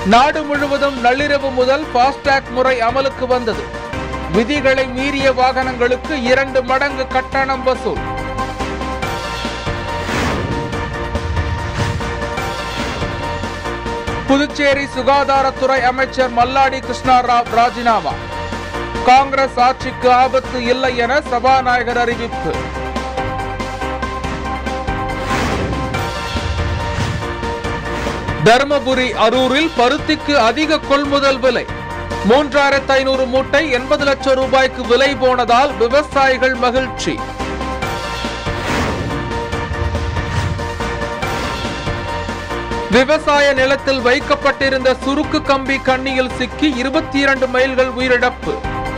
நாடு முழுவதும் நள்ளிரவு முதல் ஃபாஸ்டேக் முறை அமலுக்கு வந்தது விதிகளை மீறிய வாகனங்களுக்கு இரண்டு மடங்கு கட்டணம் வசூல் புதுச்சேரி சுகாதாரத்துறை அமைச்சர் மல்லாடி கிருஷ்ணாராவ் ராஜினாமா காங்கிரஸ் ஆட்சிக்கு ஆபத்து இல்லை என சபாநாயகர் அறிவிப்பு தருமபுரி அரூரில் பருத்திக்கு அதிக கொள்முதல் விலை மூன்றாயிரத்து ஐநூறு மூட்டை எண்பது லட்சம் ரூபாய்க்கு விலை போனதால் விவசாயிகள் மகிழ்ச்சி விவசாய நிலத்தில் வைக்கப்பட்டிருந்த சுருக்கு கம்பி கண்ணியில் சிக்கி இருபத்தி இரண்டு மைல்கள் உயிரிழப்பு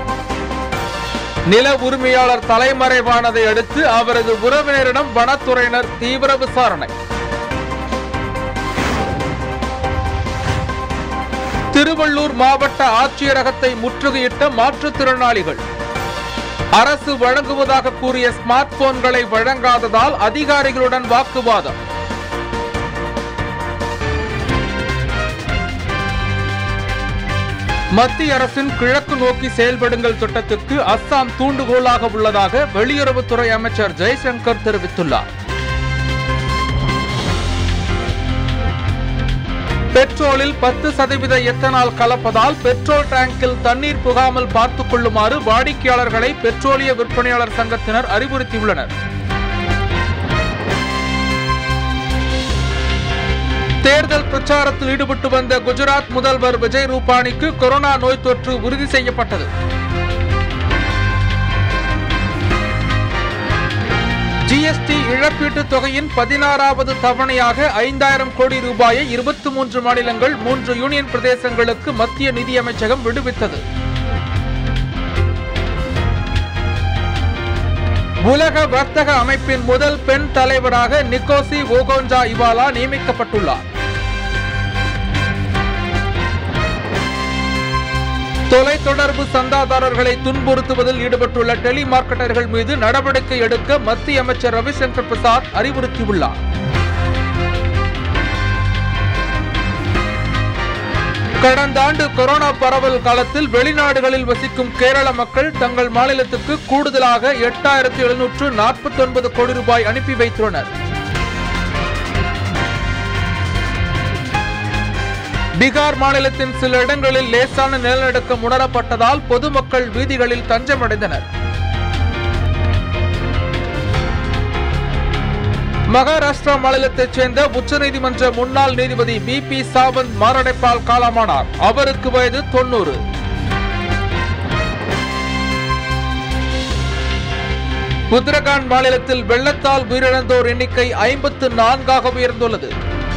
நில உரிமையாளர் தலைமறைவானதை அடுத்து அவரது உறவினரிடம் வனத்துறையினர் தீவிர விசாரணை திருவள்ளூர் மாவட்ட ஆட்சியரகத்தை முற்றுகையிட்ட மாற்றுத்திறனாளிகள் அரசு வழங்குவதாக கூறிய ஸ்மார்ட் போன்களை வழங்காததால் அதிகாரிகளுடன் வாக்குவாதம் மத்திய அரசின் கிழக்கு நோக்கி செயல்படுங்கள் திட்டத்திற்கு அஸ்ஸாம் தூண்டுகோலாக உள்ளதாக வெளியுறவுத்துறை அமைச்சர் ஜெய்சங்கர் தெரிவித்துள்ளார் பெட்ரோலில் பத்து சதவீத எத்தனால் கலப்பதால் பெட்ரோல் டேங்கில் தண்ணீர் புகாமல் பார்த்துக் கொள்ளுமாறு வாடிக்கையாளர்களை பெட்ரோலிய விற்பனையாளர் சங்கத்தினர் அறிவுறுத்தியுள்ளனர் தேர்தல் பிரச்சாரத்தில் ஈடுபட்டு வந்த குஜராத் முதல்வர் விஜய் ரூபானிக்கு கொரோனா நோய் தொற்று உறுதி செய்யப்பட்டது ஜிஎஸ்டி இழப்பீட்டுத் தொகையின் பதினாறாவது தவணையாக ஐந்தாயிரம் கோடி ரூபாயை இருபத்தி மூன்று மாநிலங்கள் மூன்று யூனியன் பிரதேசங்களுக்கு மத்திய நிதியமைச்சகம் விடுவித்தது உலக வர்த்தக அமைப்பின் முதல் பெண் தலைவராக நிக்கோசி ஓகோஞ்சா இவாலா நியமிக்கப்பட்டுள்ளார் தொலைத்தொடர்பு சந்தாதாரர்களை துன்புறுத்துவதில் ஈடுபட்டுள்ள டெலிமார்க்கெட்டர்கள் மீது நடவடிக்கை எடுக்க மத்திய அமைச்சர் ரவிசங்கர் பிரசாத் அறிவுறுத்தியுள்ளார் கடந்த ஆண்டு கொரோனா பரவல் காலத்தில் வெளிநாடுகளில் வசிக்கும் கேரள மக்கள் தங்கள் மாநிலத்துக்கு கூடுதலாக எட்டாயிரத்தி எழுநூற்று நாற்பத்தி ஒன்பது கோடி ரூபாய் அனுப்பி வைத்துள்ளனர் பீகார் மாநிலத்தின் சில இடங்களில் லேசான நிலநடுக்கம் உணரப்பட்டதால் பொதுமக்கள் வீதிகளில் தஞ்சமடைந்தனர் மகாராஷ்டிரா மாநிலத்தைச் சேர்ந்த உச்சநீதிமன்ற முன்னாள் நீதிபதி பி பி சாவந்த் மாரடைப்பால் காலமானார் அவருக்கு வயது தொண்ணூறு உத்தரகாண்ட் மாநிலத்தில் வெள்ளத்தால் உயிரிழந்தோர் எண்ணிக்கை ஐம்பத்து நான்காக உயர்ந்துள்ளது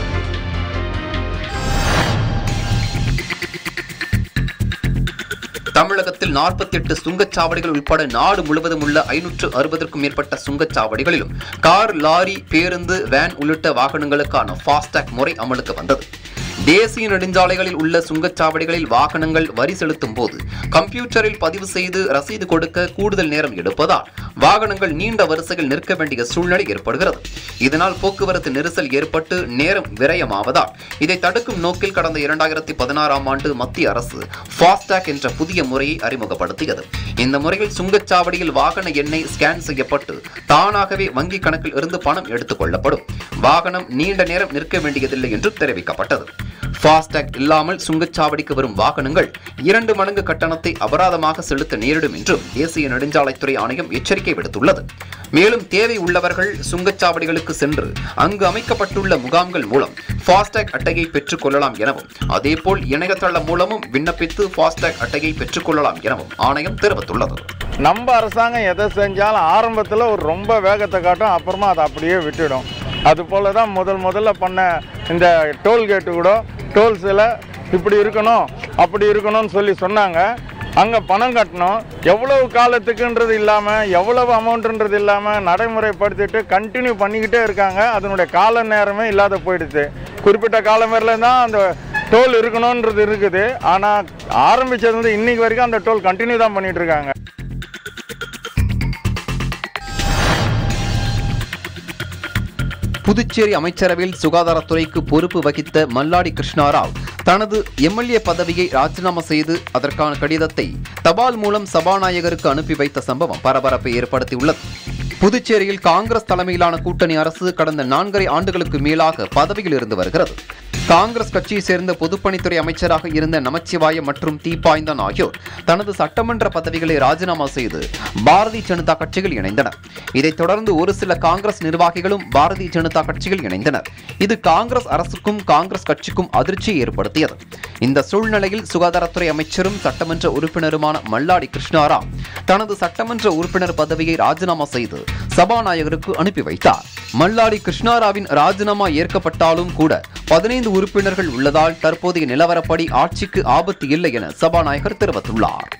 தமிழகத்தில் 48 சுங்கச்சாவடிகள் உட்பட நாடு முழுவதும் உள்ள ஐநூற்று அறுபதற்கும் மேற்பட்ட சுங்கச்சாவடிகளிலும் கார் லாரி பேருந்து வேன் உள்ளிட்ட வாகனங்களுக்கான ஃபாஸ்டாக் முறை அமலுக்கு வந்தது தேசிய நெடுஞ்சாலைகளில் உள்ள சுங்கச்சாவடிகளில் வாகனங்கள் வரி செலுத்தும் போது கம்ப்யூட்டரில் பதிவு செய்து ரசீது கொடுக்க கூடுதல் நேரம் எடுப்பதால் வாகனங்கள் நீண்ட வரிசையில் நிற்க வேண்டிய சூழ்நிலை ஏற்படுகிறது இதனால் போக்குவரத்து நெரிசல் ஏற்பட்டு நேரம் விரயமாவதால் இதை தடுக்கும் நோக்கில் கடந்த இரண்டாயிரத்தி பதினாறாம் ஆண்டு மத்திய அரசு ஃபாஸ்டாக் என்ற புதிய முறையை அறிமுகப்படுத்தியது இந்த முறையில் சுங்கச்சாவடியில் வாகன எண்ணை ஸ்கேன் செய்யப்பட்டு தானாகவே வங்கி கணக்கில் இருந்து பணம் எடுத்துக் கொள்ளப்படும் வாகனம் நீண்ட நேரம் நிற்க வேண்டியதில்லை என்று தெரிவிக்கப்பட்டது ஃபாஸ்டாக் இல்லாமல் சுங்கச்சாவடிக்கு வரும் வாகனங்கள் இரண்டு மடங்கு கட்டணத்தை அபராதமாக செலுத்த நேரிடும் என்றும் தேசிய நெடுஞ்சாலைத்துறை ஆணையம் எச்சரிக்கை விடுத்துள்ளது மேலும் தேவை உள்ளவர்கள் சுங்கச்சாவடிகளுக்கு சென்று அங்கு அமைக்கப்பட்டுள்ள முகாம்கள் மூலம் ஃபாஸ்டாக் அட்டையை பெற்றுக் கொள்ளலாம் எனவும் அதேபோல் இணையதளம் மூலமும் விண்ணப்பித்து ஃபாஸ்டாக் அட்டையை பெற்றுக் கொள்ளலாம் எனவும் ஆணையம் தெரிவித்துள்ளது நம்ம அரசாங்கம் எதை செஞ்சாலும் ஆரம்பத்தில் ஒரு ரொம்ப வேகத்தை காட்டும் அப்புறமா அதை அப்படியே விட்டுடும் அது போல தான் முதல் முதல்ல பண்ண இந்த டோல்கேட்டு கூட டோல்ஸில் இப்படி இருக்கணும் அப்படி இருக்கணும்னு சொல்லி சொன்னாங்க அங்கே பணம் கட்டணும் எவ்வளவு காலத்துக்குன்றது இல்லாமல் எவ்வளவு அமௌண்ட்டுன்றது இல்லாமல் நடைமுறைப்படுத்திட்டு கண்டினியூ பண்ணிக்கிட்டே இருக்காங்க அதனுடைய கால நேரமே இல்லாத போயிடுது குறிப்பிட்ட காலம் வரையில தான் அந்த டோல் இருக்கணுன்றது இருக்குது ஆனால் ஆரம்பிச்சதுலேருந்து இன்னைக்கு வரைக்கும் அந்த டோல் கண்டினியூ தான் பண்ணிட்டு இருக்காங்க புதுச்சேரி அமைச்சரவையில் சுகாதாரத்துறைக்கு பொறுப்பு வகித்த மல்லாடி கிருஷ்ணாராவ் தனது எம்எல்ஏ பதவியை ராஜினாமா செய்து அதற்கான கடிதத்தை தபால் மூலம் சபாநாயகருக்கு அனுப்பி வைத்த சம்பவம் பரபரப்பை ஏற்படுத்தியுள்ளது புதுச்சேரியில் காங்கிரஸ் தலைமையிலான கூட்டணி அரசு கடந்த நான்கரை ஆண்டுகளுக்கு மேலாக பதவியில் இருந்து வருகிறது காங்கிரஸ் கட்சியை சேர்ந்த பொதுப்பணித்துறை அமைச்சராக இருந்த நமச்சிவாயம் மற்றும் தீப்பாய்ந்தான் ஆகியோர் தனது சட்டமன்ற பதவிகளை ராஜினாமா செய்து பாரதிய ஜனதா கட்சியில் இணைந்தனர் இதைத் தொடர்ந்து ஒரு சில காங்கிரஸ் நிர்வாகிகளும் பாரதிய ஜனதா கட்சியில் இணைந்தனர் இது காங்கிரஸ் அரசுக்கும் காங்கிரஸ் கட்சிக்கும் அதிர்ச்சியை ஏற்படுத்தியது இந்த சூழ்நிலையில் சுகாதாரத்துறை அமைச்சரும் சட்டமன்ற உறுப்பினருமான மல்லாடி கிருஷ்ணாராம் தனது சட்டமன்ற உறுப்பினர் பதவியை ராஜினாமா செய்து சபாநாயகருக்கு அனுப்பி வைத்தார் மல்லாடி கிருஷ்ணாராவின் ராஜினாமா ஏற்கப்பட்டாலும் கூட பதினைந்து உறுப்பினர்கள் உள்ளதால் தற்போதைய நிலவரப்படி ஆட்சிக்கு ஆபத்து இல்லை என சபாநாயகர் தெரிவித்துள்ளார்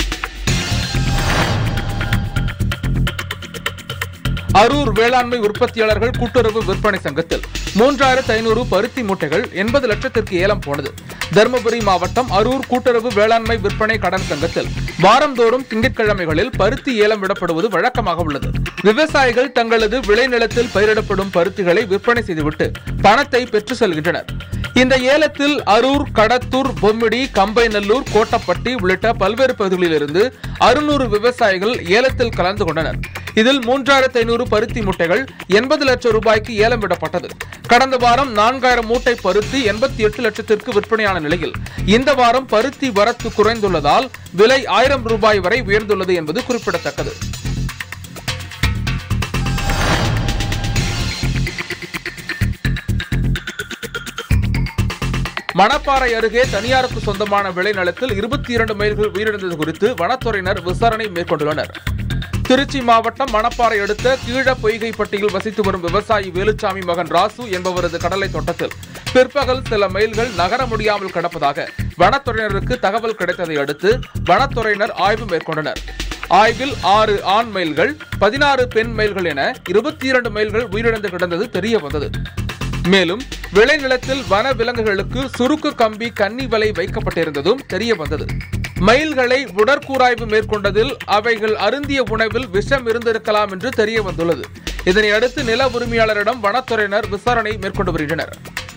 அரூர் வேளாண்மை உற்பத்தியாளர்கள் கூட்டுறவு விற்பனை சங்கத்தில் மூன்றாயிரத்து ஐநூறு பருத்தி மூட்டைகள் எண்பது லட்சத்திற்கு ஏலம் போனது தருமபுரி மாவட்டம் அரூர் கூட்டுறவு வேளாண்மை விற்பனை கடன் சங்கத்தில் வாரந்தோறும் திங்கட்கிழமைகளில் பருத்தி ஏலம் விடப்படுவது வழக்கமாக உள்ளது விவசாயிகள் தங்களது விளைநிலத்தில் பயிரிடப்படும் பருத்திகளை விற்பனை செய்துவிட்டு பணத்தை பெற்று செல்கின்றனர் இந்த ஏலத்தில் அரூர் கடத்தூர் பொம்மிடி கம்பைநல்லூர் கோட்டப்பட்டி உள்ளிட்ட பல்வேறு பகுதிகளிலிருந்து அறுநூறு விவசாயிகள் ஏலத்தில் கலந்து கொண்டனர் இதில் மூன்றாயிரத்து ஐநூறு பருத்தி மூட்டைகள் எண்பது லட்சம் ரூபாய்க்கு ஏலம் விடப்பட்டது கடந்த வாரம் நான்காயிரம் மூட்டை பருத்தி எண்பத்தி எட்டு லட்சத்திற்கு விற்பனையான நிலையில் இந்த வாரம் பருத்தி வரத்து குறைந்துள்ளதால் விலை ஆயிரம் ரூபாய் வரை உயர்ந்துள்ளது என்பது குறிப்பிடத்தக்கது மணப்பாறை அருகே தனியாருக்கு சொந்தமான விளைநிலத்தில் இருபத்தி இரண்டு மைல்கள் உயிரிழந்தது குறித்து வனத்துறையினர் விசாரணை மேற்கொண்டுள்ளனர் திருச்சி மாவட்டம் மணப்பாறை அடுத்த கீழ பொய்கைப்பட்டியில் வசித்து வரும் விவசாயி வேலுச்சாமி மகன் ராசு என்பவரது கடலை தோட்டத்தில் பிற்பகல் சில மைல்கள் நகர முடியாமல் கிடப்பதாக வனத்துறையினருக்கு தகவல் கிடைத்ததை அடுத்து வனத்துறையினர் ஆய்வு மேற்கொண்டனர் ஆய்வில் ஆறு ஆண் மயில்கள் பதினாறு பெண் மயில்கள் என இருபத்தி இரண்டு மைல்கள் உயிரிழந்து கிடந்தது தெரிய வந்தது மேலும் விளைநிலத்தில் வன விலங்குகளுக்கு சுருக்கு கம்பி கன்னி வலை வைக்கப்பட்டிருந்ததும் தெரிய வந்தது மயில்களை உடற்கூராய்வு மேற்கொண்டதில் அவைகள் அருந்திய உணவில் விஷம் இருந்திருக்கலாம் என்று தெரிய வந்துள்ளது இதனை அடுத்து நில உரிமையாளரிடம் வனத்துறையினர் விசாரணை மேற்கொண்டு வருகின்றனர்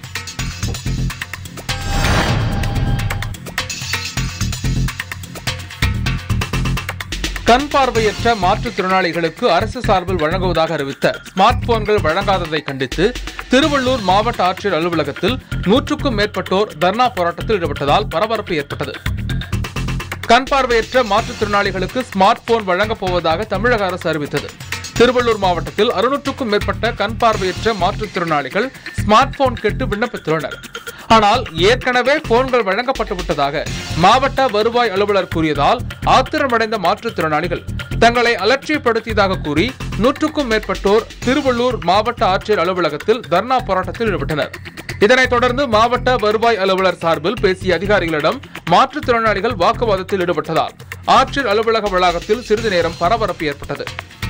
கண் பார்வையற்ற மாற்றுத்திறனாளிகளுக்கு அரசு சார்பில் வழங்குவதாக அறிவித்த ஸ்மார்ட் போன்கள் வழங்காததை கண்டித்து திருவள்ளூர் மாவட்ட ஆட்சியர் அலுவலகத்தில் நூற்றுக்கும் மேற்பட்டோர் தர்ணா போராட்டத்தில் ஈடுபட்டதால் பரபரப்பு ஏற்பட்டது கண் பார்வையற்ற மாற்றுத்திறனாளிகளுக்கு ஸ்மார்ட் போன் வழங்கப் போவதாக தமிழக அரசு அறிவித்தது திருவள்ளூர் மாவட்டத்தில் அறுநூற்றுக்கும் மேற்பட்ட கண் பார்வையற்ற மாற்றுத்திறனாளிகள் ஸ்மார்ட் போன் கேட்டு விண்ணப்பித்துள்ளனர் ஆனால் ஏற்கனவே போன்கள் வழங்கப்பட்டு விட்டதாக மாவட்ட வருவாய் அலுவலர் கூறியதால் ஆத்திரமடைந்த மாற்றுத்திறனாளிகள் தங்களை அலட்சியப்படுத்தியதாக கூறி நூற்றுக்கும் மேற்பட்டோர் திருவள்ளூர் மாவட்ட ஆட்சியர் அலுவலகத்தில் தர்ணா போராட்டத்தில் ஈடுபட்டனர் இதனைத் தொடர்ந்து மாவட்ட வருவாய் அலுவலர் சார்பில் பேசிய அதிகாரிகளிடம் மாற்றுத்திறனாளிகள் வாக்குவாதத்தில் ஈடுபட்டதால் ஆட்சியர் அலுவலக வளாகத்தில் சிறிது நேரம் பரபரப்பு ஏற்பட்டது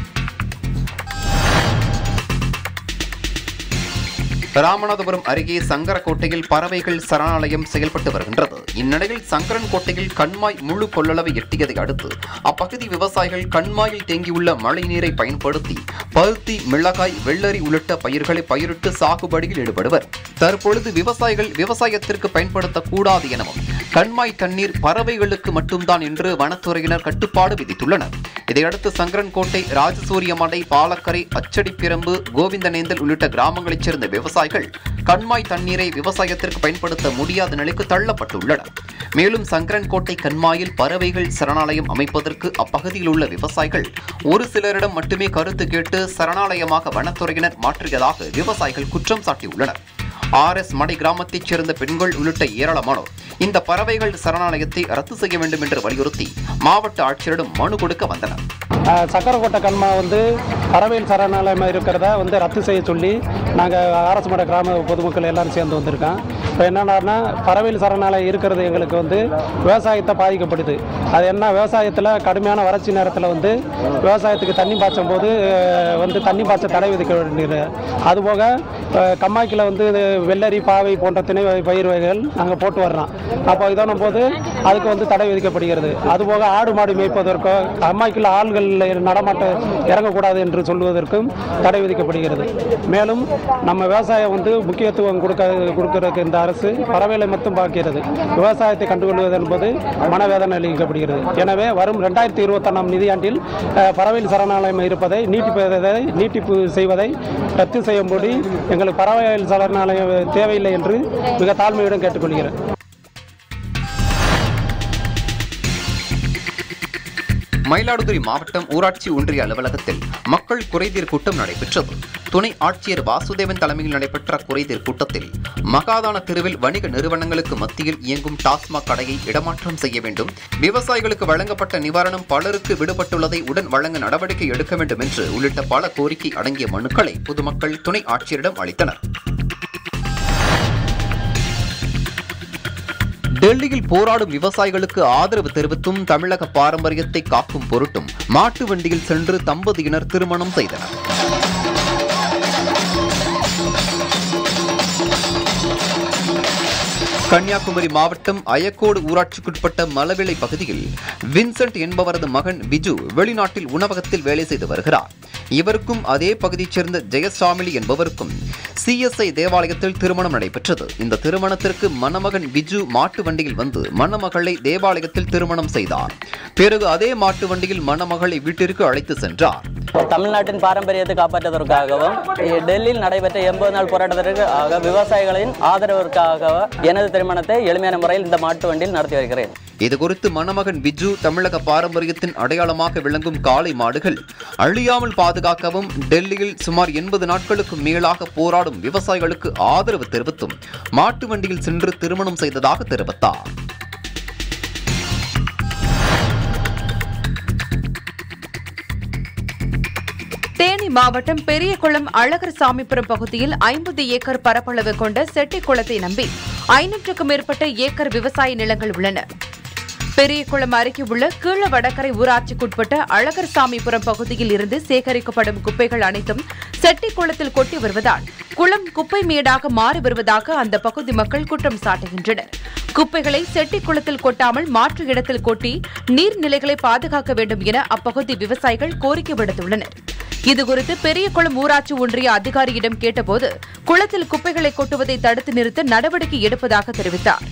ராமநாதபுரம் அருகே சங்கரக்கோட்டையில் பறவைகள் சரணாலயம் செயல்பட்டு வருகின்றது இந்நிலையில் சங்கரன்கோட்டையில் கண்மாய் முழு கொள்ளளவை எட்டியதை அடுத்து அப்பகுதி விவசாயிகள் கண்மாயில் தேங்கியுள்ள மழைநீரை பயன்படுத்தி பருத்தி மிளகாய் வெள்ளரி உள்ளிட்ட பயிர்களை பயிரிட்டு சாகுபடியில் ஈடுபடுவர் தற்பொழுது விவசாயிகள் விவசாயத்திற்கு பயன்படுத்தக்கூடாது எனவும் கண்மாய் தண்ணீர் பறவைகளுக்கு மட்டும்தான் என்று வனத்துறையினர் கட்டுப்பாடு விதித்துள்ளனர் இதையடுத்து சங்கரன்கோட்டை ராஜசூரியமடை பாலக்கரை அச்சடிப்பிரம்பு கோவிந்தனேந்தல் உள்ளிட்ட கிராமங்களைச் சேர்ந்த விவசாயிகள் கண்மாய் தண்ணீரை விவசாயத்திற்கு பயன்படுத்த முடியாத நிலைக்கு தள்ளப்பட்டுள்ளனர் மேலும் சங்கரன்கோட்டை கண்மாயில் பறவைகள் சரணாலயம் அமைப்பதற்கு அப்பகுதியில் உள்ள விவசாயிகள் ஒரு சிலரிடம் மட்டுமே கருத்து கேட்டு சரணாலயமாக வனத்துறையினர் மாற்றியதாக விவசாயிகள் குற்றம் சாட்டியுள்ளனர் ஆர் எஸ் மடை கிராமத்தைச் சேர்ந்த பெண்கள் உள்ளிட்ட ஏராளமானோர் இந்த பறவைகள் சரணாலயத்தை ரத்து செய்ய வேண்டும் என்று வலியுறுத்தி மாவட்ட ஆட்சியரிடம் மனு கொடுக்க வந்தனர் ஆஹ் சக்கரக்கோட்டை கண்மா வந்து பறவைகள் சரணாலயம் இருக்கிறத வந்து ரத்து செய்ய சொல்லி நாங்கள் ஆர்எஸ் மட கிராம பொதுமக்கள் எல்லாரும் சேர்ந்து வந்திருக்கோம் இப்போ என்னன்னா பறவைகள் சரணாலயம் இருக்கிறது எங்களுக்கு வந்து விவசாயத்தை பாதிக்கப்படுது அது என்ன விவசாயத்தில் கடுமையான வறட்சி நேரத்தில் வந்து விவசாயத்துக்கு தண்ணி பாய்ச்சும் போது ஆஹ் வந்து தண்ணி பாய்ச்ச தடை விதிக்க வேண்டியது அதுபோக ஆஹ் கம்மாய்க்கில் வந்து இது வெள்ளரி பாவை போன்ற திணை வகை பயிர் வகைகள் நாங்கள் போட்டு வர்றோம் அப்போ இதனும் போது அதுக்கு வந்து தடை விதிக்கப்படுகிறது அதுபோக ஆடு மாடு மேய்ப்பதற்கோ அம்மாய்க்குள்ள ஆள்கள் நடமாட்ட இறங்கக்கூடாது என்று சொல்வதற்கும் தடை விதிக்கப்படுகிறது மேலும் நம்ம விவசாயம் வந்து முக்கியத்துவம் கொடுக்க கொடுக்கறதுக்கு இந்த அரசு பறவைகளை மட்டும் பார்க்கிறது விவசாயத்தை கண்டுகொள்வது என்பது மனவேதனை அளிக்கப்படுகிறது எனவே வரும் ரெண்டாயிரத்தி இருபத்தொன்னாம் நிதியாண்டில் அஹ், பறவைகள் சரணாலயம் இருப்பதை நீட்டிப்பதை நீட்டிப்பு செய்வதை ரத்து செய்யும்படி எங்களுக்கு பறவைகள் சரணாலயம் தேவையில்லை என்று மிக தாழ்மையுடன் கேட்டுக்கொள்கிறேன் மயிலாடுதுறை மாவட்டம் ஊராட்சி ஒன்றிய அலுவலகத்தில் மக்கள் குறைதீர் கூட்டம் நடைபெற்றது துணை ஆட்சியர் வாசுதேவன் தலைமையில் நடைபெற்ற குறைதீர் கூட்டத்தில் மகாதான தெருவில் வணிக நிறுவனங்களுக்கு மத்தியில் இயங்கும் டாஸ்மாக் கடையை இடமாற்றம் செய்ய வேண்டும் விவசாயிகளுக்கு வழங்கப்பட்ட நிவாரணம் பலருக்கு விடுபட்டுள்ளதை உடன் வழங்க நடவடிக்கை எடுக்க வேண்டும் என்று உள்ளிட்ட பல கோரிக்கை அடங்கிய மனுக்களை பொதுமக்கள் துணை ஆட்சியரிடம் அளித்தனர் டெல்லியில் போராடும் விவசாயிகளுக்கு ஆதரவு தெரிவித்தும் தமிழக பாரம்பரியத்தை காக்கும் பொருட்டும் மாட்டு வண்டியில் சென்று தம்பதியினர் திருமணம் செய்தனர் கன்னியாகுமரி மாவட்டம் அயக்கோடு ஊராட்சிக்குட்பட்ட மலவிளை பகுதியில் வின்சென்ட் என்பவரது மகன் விஜு வெளிநாட்டில் உணவகத்தில் வேலை செய்து வருகிறார் இவருக்கும் அதே பகுதியைச் சேர்ந்த ஜெயசாமிலி என்பவருக்கும் சிஎஸ்ஐ தேவாலயத்தில் திருமணம் நடைபெற்றது இந்த திருமணத்திற்கு மணமகன் விஜு மாட்டு வண்டியில் வந்து மணமகளை தேவாலயத்தில் திருமணம் செய்தார் பிறகு அதே மாட்டு வண்டியில் மணமகளை வீட்டிற்கு அழைத்து சென்றார் தமிழ்நாட்டின் பாரம்பரியத்தை காப்பாற்றுவதற்காகவும் டெல்லியில் நடைபெற்ற எண்பது நாள் போராட்டத்திற்காக விவசாயிகளின் ஆதரவிற்காக எனது திருமணத்தை எளிமையான முறையில் இந்த மாட்டு வண்டியில் நடத்தி வருகிறேன் இதுகுறித்து மணமகன் விஜு தமிழக பாரம்பரியத்தின் அடையாளமாக விளங்கும் காளை மாடுகள் அழியாமல் பாதுகாக்கவும் டெல்லியில் சுமார் எண்பது நாட்களுக்கு மேலாக போராடும் விவசாயிகளுக்கு ஆதரவு தெரிவித்தும் மாட்டு வண்டியில் சென்று திருமணம் செய்ததாக தெரிவித்தார் தேனி மாவட்டம் பெரியகுளம் அழகர் சாமிபுரம் பகுதியில் ஐம்பது ஏக்கர் பரப்பளவு கொண்ட செட்டிக்குளத்தை நம்பி ஐநூற்றுக்கும் மேற்பட்ட ஏக்கர் விவசாய நிலங்கள் உள்ளன பெரியகுளம் அருகே உள்ள கீழ வடகரை ஊராட்சிக்குட்பட்ட அழகர்சாமிபுரம் பகுதியில் இருந்து சேகரிக்கப்படும் குப்பைகள் அனைத்தும் செட்டிக்குளத்தில் கொட்டி வருவதால் குளம் குப்பை மேடாக மாறி வருவதாக அந்த பகுதி மக்கள் குற்றம் சாட்டுகின்றனர் குப்பைகளை செட்டிக்குளத்தில் கொட்டாமல் மாற்று இடத்தில் கொட்டி நீர்நிலைகளை பாதுகாக்க வேண்டும் என அப்பகுதி விவசாயிகள் கோரிக்கை விடுத்துள்ளனர் இதுகுறித்து பெரியகுளம் ஊராட்சி ஒன்றிய அதிகாரியிடம் கேட்டபோது குளத்தில் குப்பைகளை கொட்டுவதை தடுத்து நிறுத்த நடவடிக்கை எடுப்பதாக தெரிவித்தார்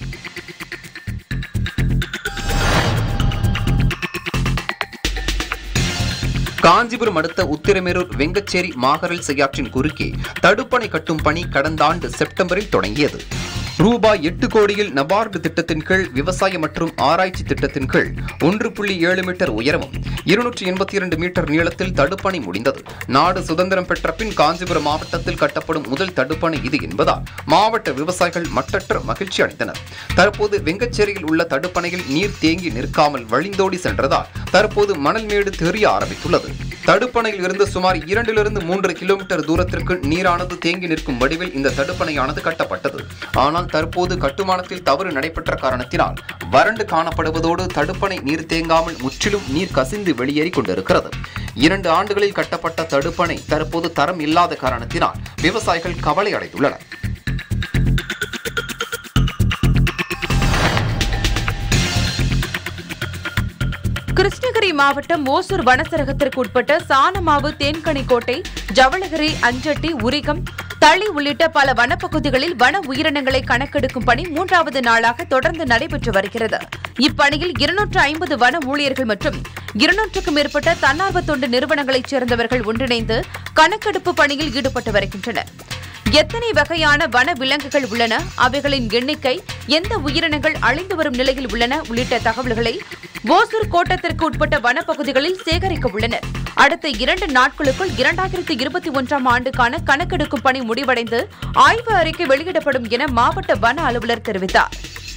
காஞ்சிபுரம் அடுத்த உத்திரமேரூர் வெங்கச்சேரி மாகரல் செய்யாற்றின் குறுக்கே தடுப்பணை கட்டும் பணி கடந்த ஆண்டு செப்டம்பரில் தொடங்கியது ரூபாய் எட்டு கோடியில் நபார்டு திட்டத்தின் கீழ் விவசாய மற்றும் ஆராய்ச்சி திட்டத்தின் கீழ் ஒன்று புள்ளி ஏழு மீட்டர் உயரமும் இருநூற்றி எண்பத்தி இரண்டு மீட்டர் நீளத்தில் தடுப்பணை முடிந்தது நாடு சுதந்திரம் பெற்ற பின் காஞ்சிபுரம் மாவட்டத்தில் கட்டப்படும் முதல் தடுப்பணை இது என்பதால் மாவட்ட விவசாயிகள் மட்டற்ற மகிழ்ச்சி அடைந்தனர் தற்போது வெங்கச்சேரியில் உள்ள தடுப்பணையில் நீர் தேங்கி நிற்காமல் வழிந்தோடி சென்றதால் தற்போது மணல்மேடு தெரிய ஆரம்பித்துள்ளது தடுப்பணையில் இருந்து சுமார் இரண்டிலிருந்து மூன்று கிலோமீட்டர் தூரத்திற்கு நீரானது தேங்கி நிற்கும் வடிவில் இந்த தடுப்பணையானது கட்டப்பட்டது ஆனால் தற்போது கட்டுமானத்தில் தவறு நடைபெற்ற காரணத்தினால் வறண்டு காணப்படுவதோடு தடுப்பணை நீர் தேங்காமல் முற்றிலும் நீர் கசிந்து வெளியேறி கொண்டிருக்கிறது இரண்டு ஆண்டுகளில் கட்டப்பட்ட தடுப்பணை தற்போது தரம் இல்லாத காரணத்தினால் விவசாயிகள் கவலை அடைந்துள்ளனர் கிருஷ்ணகிரி மாவட்டம் ஓசூர் வனச்சரகத்திற்கு உட்பட்ட சானமாவு தேன்கனிக்கோட்டை ஜவளகிரி அஞ்சட்டி உரிகம் தளி உள்ளிட்ட பல வனப்பகுதிகளில் வன உயிரினங்களை கணக்கெடுக்கும் பணி மூன்றாவது நாளாக தொடர்ந்து நடைபெற்று வருகிறது இப்பணியில் இருநூற்று ஐம்பது வன ஊழியர்கள் மற்றும் இருநூற்றுக்கும் மேற்பட்ட தன்னார்வ தொண்டு நிறுவனங்களைச் சேர்ந்தவர்கள் ஒன்றிணைந்து கணக்கெடுப்பு பணியில் ஈடுபட்டு வருகின்றனர் எத்தனை வகையான வன விலங்குகள் உள்ளன அவைகளின் எண்ணிக்கை எந்த உயிரினங்கள் அழிந்து வரும் நிலையில் உள்ளன உள்ளிட்ட தகவல்களை ஓசூர் கோட்டத்திற்கு உட்பட்ட வனப்பகுதிகளில் சேகரிக்க உள்ளனர் அடுத்த இரண்டு நாட்களுக்குள் இரண்டாயிரத்தி இருபத்தி ஒன்றாம் ஆண்டுக்கான கணக்கெடுக்கும் பணி முடிவடைந்து ஆய்வு அறிக்கை வெளியிடப்படும் என மாவட்ட வன அலுவலர் தெரிவித்தார்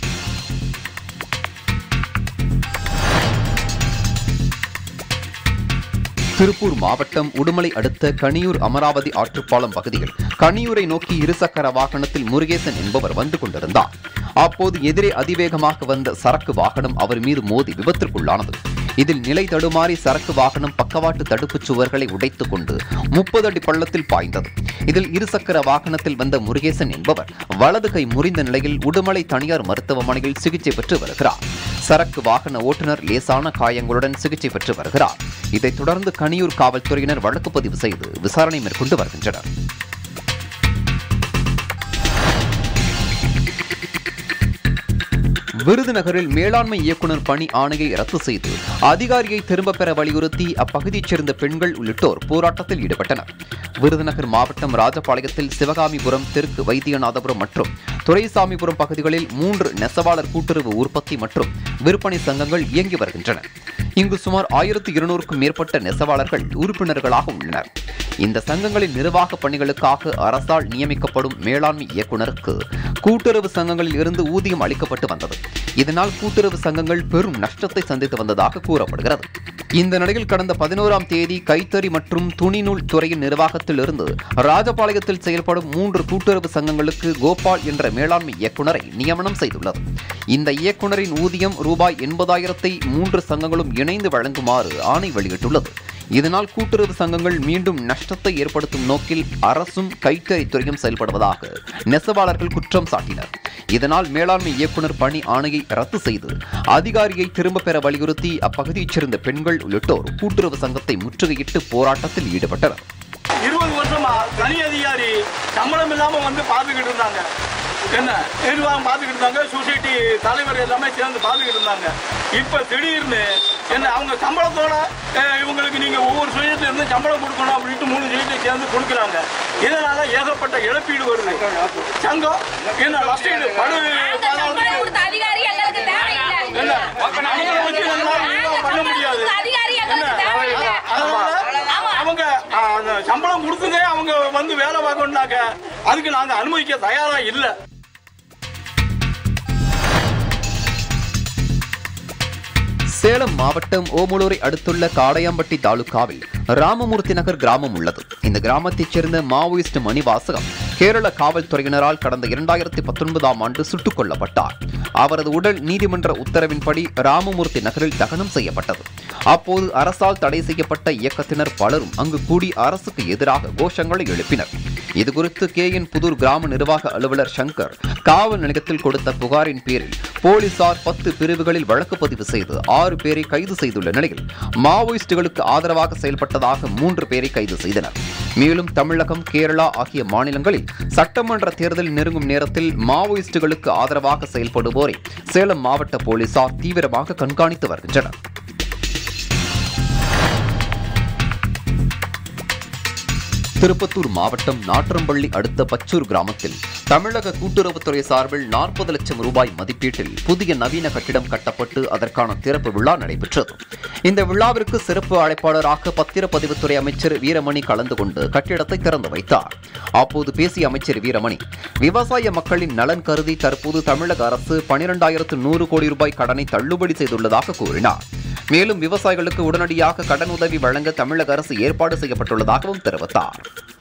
திருப்பூர் மாவட்டம் உடுமலை அடுத்த கனியூர் அமராவதி ஆற்றுப்பாலம் பகுதியில் கனியூரை நோக்கி இருசக்கர வாகனத்தில் முருகேசன் என்பவர் வந்து கொண்டிருந்தார் அப்போது எதிரே அதிவேகமாக வந்த சரக்கு வாகனம் அவர் மீது மோதி விபத்திற்குள்ளானது இதில் நிலை தடுமாறி சரக்கு வாகனம் பக்கவாட்டு தடுப்புச் சுவர்களை உடைத்துக் கொண்டு முப்பது அடி பள்ளத்தில் பாய்ந்தது இதில் இருசக்கர வாகனத்தில் வந்த முருகேசன் என்பவர் வலது கை முறிந்த நிலையில் உடுமலை தனியார் மருத்துவமனையில் சிகிச்சை பெற்று வருகிறார் சரக்கு வாகன ஓட்டுநர் லேசான காயங்களுடன் சிகிச்சை பெற்று வருகிறார் இதைத் தொடர்ந்து கனியூர் காவல்துறையினர் வழக்கு பதிவு செய்து விசாரணை மேற்கொண்டு வருகின்றனர் விருதுநகரில் மேலாண்மை இயக்குனர் பணி ஆணையை ரத்து செய்து அதிகாரியை திரும்பப் பெற வலியுறுத்தி அப்பகுதியைச் சேர்ந்த பெண்கள் உள்ளிட்டோர் போராட்டத்தில் ஈடுபட்டனர் விருதுநகர் மாவட்டம் ராஜபாளையத்தில் சிவகாமிபுரம் தெற்கு வைத்தியநாதபுரம் மற்றும் துரைசாமிபுரம் பகுதிகளில் மூன்று நெசவாளர் கூட்டுறவு உற்பத்தி மற்றும் விற்பனை சங்கங்கள் இயங்கி வருகின்றன இங்கு சுமார் ஆயிரத்து இருநூறுக்கும் மேற்பட்ட நெசவாளர்கள் உறுப்பினர்களாக உள்ளனர் இந்த சங்கங்களின் நிர்வாக பணிகளுக்காக அரசால் நியமிக்கப்படும் மேலாண்மை இயக்குனருக்கு கூட்டுறவு சங்கங்களில் இருந்து ஊதியம் அளிக்கப்பட்டு வந்தது இதனால் கூட்டுறவு சங்கங்கள் பெரும் நஷ்டத்தை சந்தித்து வந்ததாக கூறப்படுகிறது இந்த நிலையில் கடந்த பதினோராம் தேதி கைத்தறி மற்றும் துணிநூல் துறையின் நிர்வாகத்தில் இருந்து ராஜபாளையத்தில் செயல்படும் மூன்று கூட்டுறவு சங்கங்களுக்கு கோபால் என்ற மேலாண்மை இயக்குனரை நியமனம் செய்துள்ளது இந்த இயக்குனரின் ஊதியம் ரூபாய் எண்பதாயிரத்தை மூன்று சங்கங்களும் இணைந்து வழங்குமாறு ஆணை வெளியிட்டுள்ளது இதனால் கூட்டுறவு சங்கங்கள் மீண்டும் நஷ்டத்தை ஏற்படுத்தும் நோக்கில் அரசும் கைத்தறித்துறையும் செயல்படுவதாக நெசவாளர்கள் குற்றம் சாட்டினர் இதனால் மேலாண்மை இயக்குனர் பணி ஆணையை ரத்து செய்து அதிகாரியை திரும்பப் பெற வலியுறுத்தி அப்பகுதியைச் சேர்ந்த பெண்கள் உள்ளிட்டோர் கூட்டுறவு சங்கத்தை முற்றுகையிட்டு போராட்டத்தில் ஈடுபட்டனர் இருபது வருஷமா தனி அதிகாரி சம்பளம் இல்லாம வந்து பார்த்துக்கிட்டு இருந்தாங்க என்ன நிர்வாகம் பார்த்துக்கிட்டு இருந்தாங்க சொசைட்டி தலைவர் எல்லாமே சேர்ந்து பார்த்துக்கிட்டு இருந்தாங்க இப்ப திடீர்னு என்ன அவங்க சம்பளத்தோட அஹ், இவங்களுக்கு நீங்க ஒவ்வொரு சொசைட்டில இருந்து சம்பளம் கொடுக்கணும் அப்படின்ட்டு மூணு சொசைட்டி சேர்ந்து கொடுக்குறாங்க இதனால ஏகப்பட்ட இழப்பீடு வருது சங்கம் என்ன நஷ்டீடு படு சம்பளம் கொடுத்த அதிகாரி எங்களுக்கு தேவையில்லை என்ன அவங்கள வச்சு நம்மளால நிர்வாகம் பண்ண முடியாது அதிகாரி எங்களுக்கு தேவையில்லை அதனால அவங்க ஆ, அந்த சம்பளம் கொடுத்ததே அவங்க வந்து வேலை பார்க்கணும்னாக்க அதுக்கு நாங்க அனுமதிக்க தயாரா இல்ல சேலம் மாவட்டம் ஓமலூரை அடுத்துள்ள காடையாம்பட்டி தாலுகாவில் ராமமூர்த்தி நகர் கிராமம் உள்ளது இந்த கிராமத்தைச் சேர்ந்த மாவோயிஸ்ட் மணிவாசகம் கேரள காவல்துறையினரால் கடந்த இரண்டாயிரத்தி பத்தொன்பதாம் ஆண்டு சுட்டுக் கொல்லப்பட்டார் அவரது உடல் நீதிமன்ற உத்தரவின்படி ராமமூர்த்தி நகரில் தகனம் செய்யப்பட்டது அப்போது அரசால் தடை செய்யப்பட்ட இயக்கத்தினர் பலரும் அங்கு கூடி அரசுக்கு எதிராக கோஷங்களை எழுப்பினர் இதுகுறித்து கே என் புதூர் கிராம நிர்வாக அலுவலர் சங்கர் காவல் நிலையத்தில் கொடுத்த புகாரின் பேரில் போலீசார் பத்து பிரிவுகளில் வழக்கு பதிவு செய்து ஆறு பேரை கைது செய்துள்ள நிலையில் மாவோயிஸ்டுகளுக்கு ஆதரவாக செயல்பட்டதாக மூன்று பேரை கைது செய்தனர் மேலும் தமிழகம் கேரளா ஆகிய மாநிலங்களில் சட்டமன்ற தேர்தல் நெருங்கும் நேரத்தில் மாவோயிஸ்டுகளுக்கு ஆதரவாக செயல்படுவோரை சேலம் மாவட்ட போலீசார் தீவிரமாக கண்காணித்து வருகின்றனர் திருப்பத்தூர் மாவட்டம் நாற்றம்பள்ளி அடுத்த பச்சூர் கிராமத்தில் தமிழக கூட்டுறவுத்துறை சார்பில் நாற்பது லட்சம் ரூபாய் மதிப்பீட்டில் புதிய நவீன கட்டிடம் கட்டப்பட்டு அதற்கான திறப்பு விழா நடைபெற்றது இந்த விழாவிற்கு சிறப்பு அழைப்பாளராக பத்திரப்பதிவுத்துறை அமைச்சர் வீரமணி கலந்து கொண்டு கட்டிடத்தை திறந்து வைத்தார் அப்போது பேசிய அமைச்சர் வீரமணி விவசாய மக்களின் நலன் கருதி தற்போது தமிழக அரசு பனிரெண்டாயிரத்து நூறு கோடி ரூபாய் கடனை தள்ளுபடி செய்துள்ளதாக கூறினார் மேலும் விவசாயிகளுக்கு உடனடியாக கடன் உதவி வழங்க தமிழக அரசு ஏற்பாடு செய்யப்பட்டுள்ளதாகவும் தெரிவித்தார்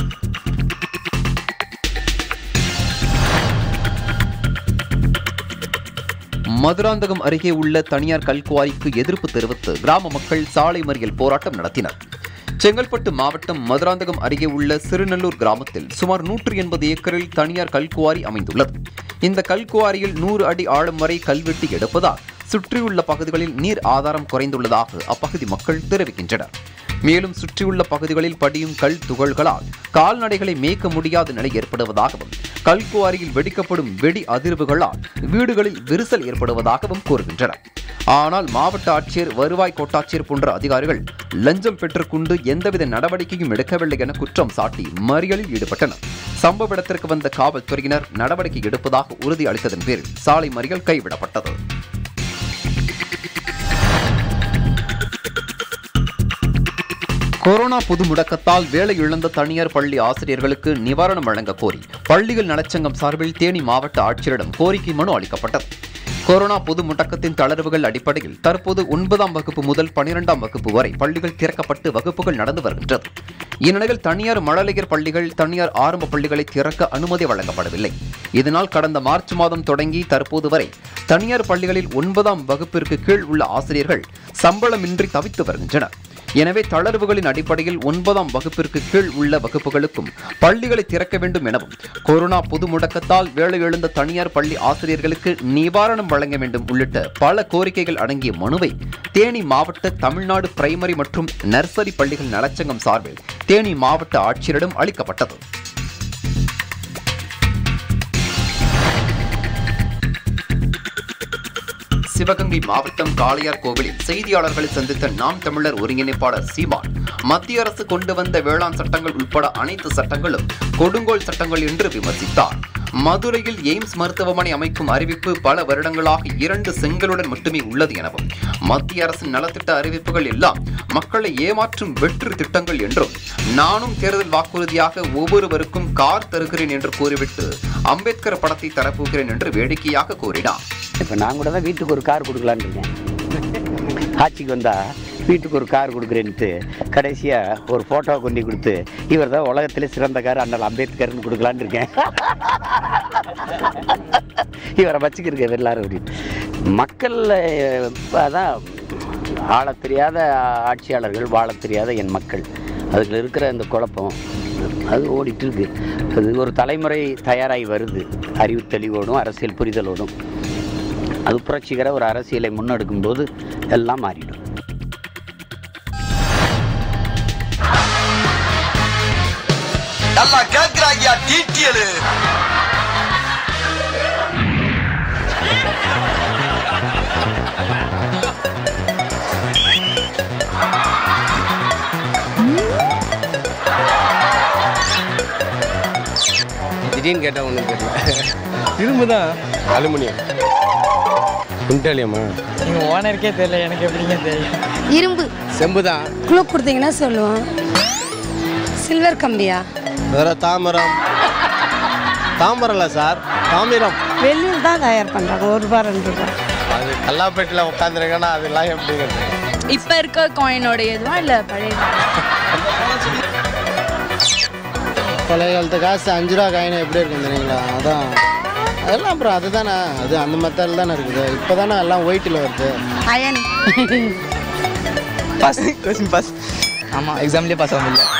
மதுராந்தகம் அருகே உள்ள தனியார் கல்குவாரிக்கு எதிர்ப்பு தெரிவித்து கிராம மக்கள் சாலை மறியல் போராட்டம் நடத்தினர் செங்கல்பட்டு மாவட்டம் மதுராந்தகம் அருகே உள்ள சிறுநல்லூர் கிராமத்தில் சுமார் நூற்று எண்பது ஏக்கரில் தனியார் கல்குவாரி அமைந்துள்ளது இந்த கல்குவாரியில் நூறு அடி ஆழம் வரை கல்வெட்டி எடுப்பதால் சுற்றியுள்ள பகுதிகளில் நீர் ஆதாரம் குறைந்துள்ளதாக அப்பகுதி மக்கள் தெரிவிக்கின்றனர் மேலும் சுற்றியுள்ள பகுதிகளில் படியும் கல் துகள்களால் கால்நடைகளை மேய்க்க முடியாத நிலை ஏற்படுவதாகவும் கல்குவாரியில் வெடிக்கப்படும் வெடி அதிர்வுகளால் வீடுகளில் விரிசல் ஏற்படுவதாகவும் கூறுகின்றனர் ஆனால் மாவட்ட ஆட்சியர் வருவாய் கோட்டாட்சியர் போன்ற அதிகாரிகள் லஞ்சம் பெற்றுக்கொண்டு எந்தவித நடவடிக்கையும் எடுக்கவில்லை என குற்றம் சாட்டி மறியலில் ஈடுபட்டனர் சம்பவ இடத்திற்கு வந்த காவல்துறையினர் நடவடிக்கை எடுப்பதாக உறுதி அளித்ததன் பேரில் சாலை மறியல் கைவிடப்பட்டது கொரோனா பொது முடக்கத்தால் வேலை இழந்த தனியார் பள்ளி ஆசிரியர்களுக்கு நிவாரணம் வழங்க கோரி பள்ளிகள் நலச்சங்கம் சார்பில் தேனி மாவட்ட ஆட்சியரிடம் கோரிக்கை மனு அளிக்கப்பட்டது கொரோனா பொது முடக்கத்தின் தளர்வுகள் அடிப்படையில் தற்போது ஒன்பதாம் வகுப்பு முதல் பனிரெண்டாம் வகுப்பு வரை பள்ளிகள் திறக்கப்பட்டு வகுப்புகள் நடந்து வருகின்றது இந்நிலையில் தனியார் மழலையர் பள்ளிகள் தனியார் ஆரம்ப பள்ளிகளை திறக்க அனுமதி வழங்கப்படவில்லை இதனால் கடந்த மார்ச் மாதம் தொடங்கி தற்போது வரை தனியார் பள்ளிகளில் ஒன்பதாம் வகுப்பிற்கு கீழ் உள்ள ஆசிரியர்கள் சம்பளமின்றி தவித்து வருகின்றனர் எனவே தளர்வுகளின் அடிப்படையில் ஒன்பதாம் வகுப்பிற்கு கீழ் உள்ள வகுப்புகளுக்கும் பள்ளிகளை திறக்க வேண்டும் எனவும் கொரோனா பொது முடக்கத்தால் வேலை எழுந்த தனியார் பள்ளி ஆசிரியர்களுக்கு நிவாரணம் வழங்க வேண்டும் உள்ளிட்ட பல கோரிக்கைகள் அடங்கிய மனுவை தேனி மாவட்ட தமிழ்நாடு பிரைமரி மற்றும் நர்சரி பள்ளிகள் நலச்சங்கம் சார்பில் தேனி மாவட்ட ஆட்சியரிடம் அளிக்கப்பட்டது சிவகங்கை மாவட்டம் காளையார் கோவிலில் செய்தியாளர்களை சந்தித்த நாம் தமிழர் ஒருங்கிணைப்பாளர் சீமான் மத்திய அரசு கொண்டு வந்த வேளாண் சட்டங்கள் உட்பட அனைத்து சட்டங்களும் கொடுங்கோல் சட்டங்கள் என்று விமர்சித்தார் மதுரையில் எய்ம்ஸ் மருத்துவமனை அமைக்கும் அறிவிப்பு பல வருடங்களாக இரண்டு செங்கலுடன் மட்டுமே உள்ளது எனவும் மத்திய அரசின் நலத்திட்ட அறிவிப்புகள் எல்லாம் மக்களை ஏமாற்றும் வெற்று திட்டங்கள் என்றும் நானும் தேர்தல் வாக்குறுதியாக ஒவ்வொருவருக்கும் கார் தருகிறேன் என்று கூறிவிட்டு அம்பேத்கர் படத்தை தரப்போகிறேன் என்று வேடிக்கையாக கூறினார் இப்போ நான் கூட தான் வீட்டுக்கு ஒரு கார் கொடுக்கலான்னு இருக்கேன் ஆட்சிக்கு வந்தா வீட்டுக்கு ஒரு கார் கொடுக்குறேன்ட்டு கடைசியாக ஒரு ஃபோட்டோ கொண்டு கொடுத்து இவர் தான் உலகத்திலே சிறந்த கார் அண்ணல் அம்பேத்கர்னு கொடுக்கலான்னு இருக்கேன் இவரை வச்சுக்கிருக்க எல்லாரும் அப்படின்னு மக்கள் அதான் ஆளத் தெரியாத ஆட்சியாளர்கள் வாழத் தெரியாத என் மக்கள் அதுக்கு இருக்கிற அந்த குழப்பம் அது ஓடிட்டு இருக்கு அது ஒரு தலைமுறை தயாராகி வருது அறிவு தெளிவோடும் அரசியல் புரிதலோடும் அது புரட்சிகர ஒரு அரசியலை முன்னெடுக்கும் போது எல்லாம் மாறிடும் நல்லா கேட்கிறாங்க டீட்டியலு திடீர்னு கேட்டால் ஒன்றும் தெரியல இரும்பு தான் அலுமினியம் குண்டாலியம்மா நீங்கள் ஓனருக்கே தெரியல எனக்கு எப்படிங்க தெரியும் இரும்பு செம்பு தான் குழு கொடுத்தீங்கன்னா சொல்லுவோம் சில்வர் கம்பியா வேற தாமரம் தாமரம்ல சார் தாமிரம் வெளியில் தான் தயார் பண்ணுறாங்க ஒரு ரூபா ரெண்டு ரூபா அது கல்லாப்பேட்டில் உட்காந்துருக்கேன்னா அதெல்லாம் எப்படிங்கிறது இப்போ இருக்க காயினோட இதுவா இல்லை பழைய பழைய காலத்து காசு அஞ்சு ரூபா காயின் எப்படி இருக்கும் தெரியுங்களா அதான் அதெல்லாம் அப்புறம் அதுதானே அது அந்த மெத்தடில் தானே இருக்குது இப்போ தானே எல்லாம் ஒயிட்டில் வருது அயன் பாஸ் கொஸ்டின் பாஸ் ஆமாம் எக்ஸாம்லேயே பாஸ் ஆக முடியல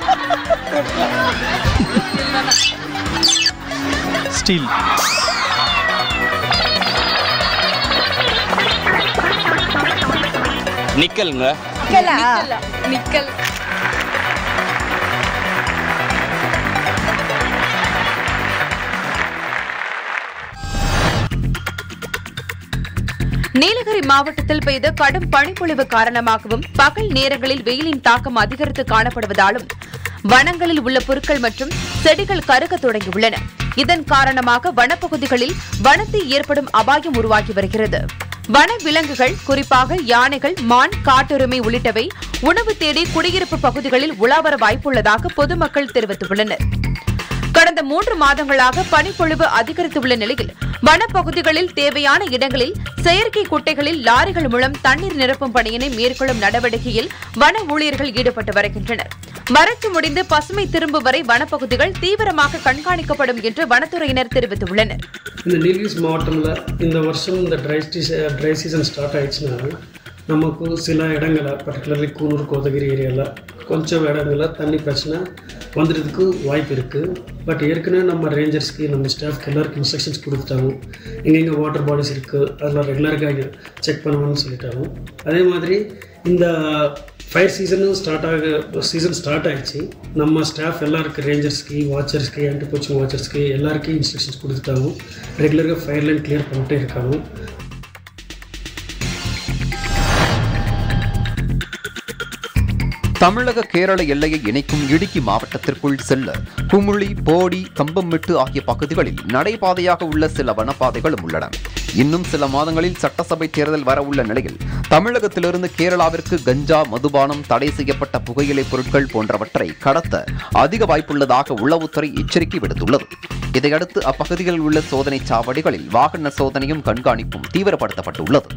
ஸ்டீல் நிக்கலுங்க நிக்கல் நீலகிரி மாவட்டத்தில் பெய்த கடும் பனிப்பொழிவு காரணமாகவும் பகல் நேரங்களில் வெயிலின் தாக்கம் அதிகரித்து காணப்படுவதாலும் வனங்களில் உள்ள புற்கள் மற்றும் செடிகள் கருக தொடங்கியுள்ளன இதன் காரணமாக வனப்பகுதிகளில் வனத்தில் ஏற்படும் அபாயம் உருவாகி வருகிறது வன விலங்குகள் குறிப்பாக யானைகள் மான் காட்டெருமை உள்ளிட்டவை உணவு தேடி குடியிருப்பு பகுதிகளில் உலாவர வாய்ப்புள்ளதாக பொதுமக்கள் தெரிவித்துள்ளனர் கடந்த மூன்று மாதங்களாக பனிப்பொழிவு அதிகரித்துள்ள நிலையில் வனப்பகுதிகளில் தேவையான இடங்களில் செயற்கை குட்டைகளில் லாரிகள் மூலம் தண்ணீர் நிரப்பும் பணியினை மேற்கொள்ளும் நடவடிக்கையில் வன ஊழியர்கள் ஈடுபட்டு வருகின்றனர் வறட்சி முடிந்து பசுமை திரும்பும் வரை வனப்பகுதிகள் தீவிரமாக கண்காணிக்கப்படும் என்று வனத்துறையினர் தெரிவித்துள்ளனர் இந்த நீலகிரிஸ் மாவட்டத்தில் இந்த வருஷம் இந்த ட்ரை ட்ரை சீசன் ஸ்டார்ட் ஆயிடுச்சுன்னா நமக்கு சில இடங்களில் பர்டிகுலர்லி கூனூர் கோத்தகிரி ஏரியாவில் கொஞ்சம் இடங்களில் தண்ணி பிரச்சனை வந்துடுறதுக்கு வாய்ப்பு இருக்குது பட் ஏற்கனவே நம்ம ரேஞ்சர்ஸ்க்கு நம்ம ஸ்டாஃப்க்கு எல்லாருக்கும் இன்ஸ்ட்ரக்ஷன்ஸ் கொடுத்துட்டாங்க எங்கெங்கே வாட்டர் பாடிஸ் இருக்குது அதெல்லாம் ரெகுலராக செக் பண்ணுவோம்னு சொல்லிட்டாங்க அதே மாதிரி இந்த ஃபயர் சீசனும் ஸ்டார்ட் ஆக சீசன் ஸ்டார்ட் ஆயிடுச்சு நம்ம ஸ்டாஃப் எல்லாருக்கும் ரேஞ்சர்ஸ்க்கு வாட்சர்ஸ்க்கு ஆன்டி போச்சிங் வாட்சர்ஸ்க்கு எல்லாருக்கும் இன்ஸ்ட்ரக்ஷன்ஸ் கொடுத்துட்டாங்க ரெகுலராக ஃபயர் லைன் கிளியர் பண்ணிட்டே இருக்காங்க தமிழக கேரள எல்லையை இணைக்கும் இடுக்கி மாவட்டத்திற்குள் செல்ல குமுளி போடி கம்பம்மெட்டு ஆகிய பகுதிகளில் நடைபாதையாக உள்ள சில வனப்பாதைகளும் உள்ளன இன்னும் சில மாதங்களில் சட்டசபை தேர்தல் வர உள்ள நிலையில் தமிழகத்திலிருந்து கேரளாவிற்கு கஞ்சா மதுபானம் தடை செய்யப்பட்ட புகையிலை பொருட்கள் போன்றவற்றை கடத்த அதிக வாய்ப்புள்ளதாக உளவுத்துறை எச்சரிக்கை விடுத்துள்ளது இதையடுத்து அப்பகுதிகளில் உள்ள சோதனை சாவடிகளில் வாகன சோதனையும் கண்காணிப்பும் தீவிரப்படுத்தப்பட்டுள்ளது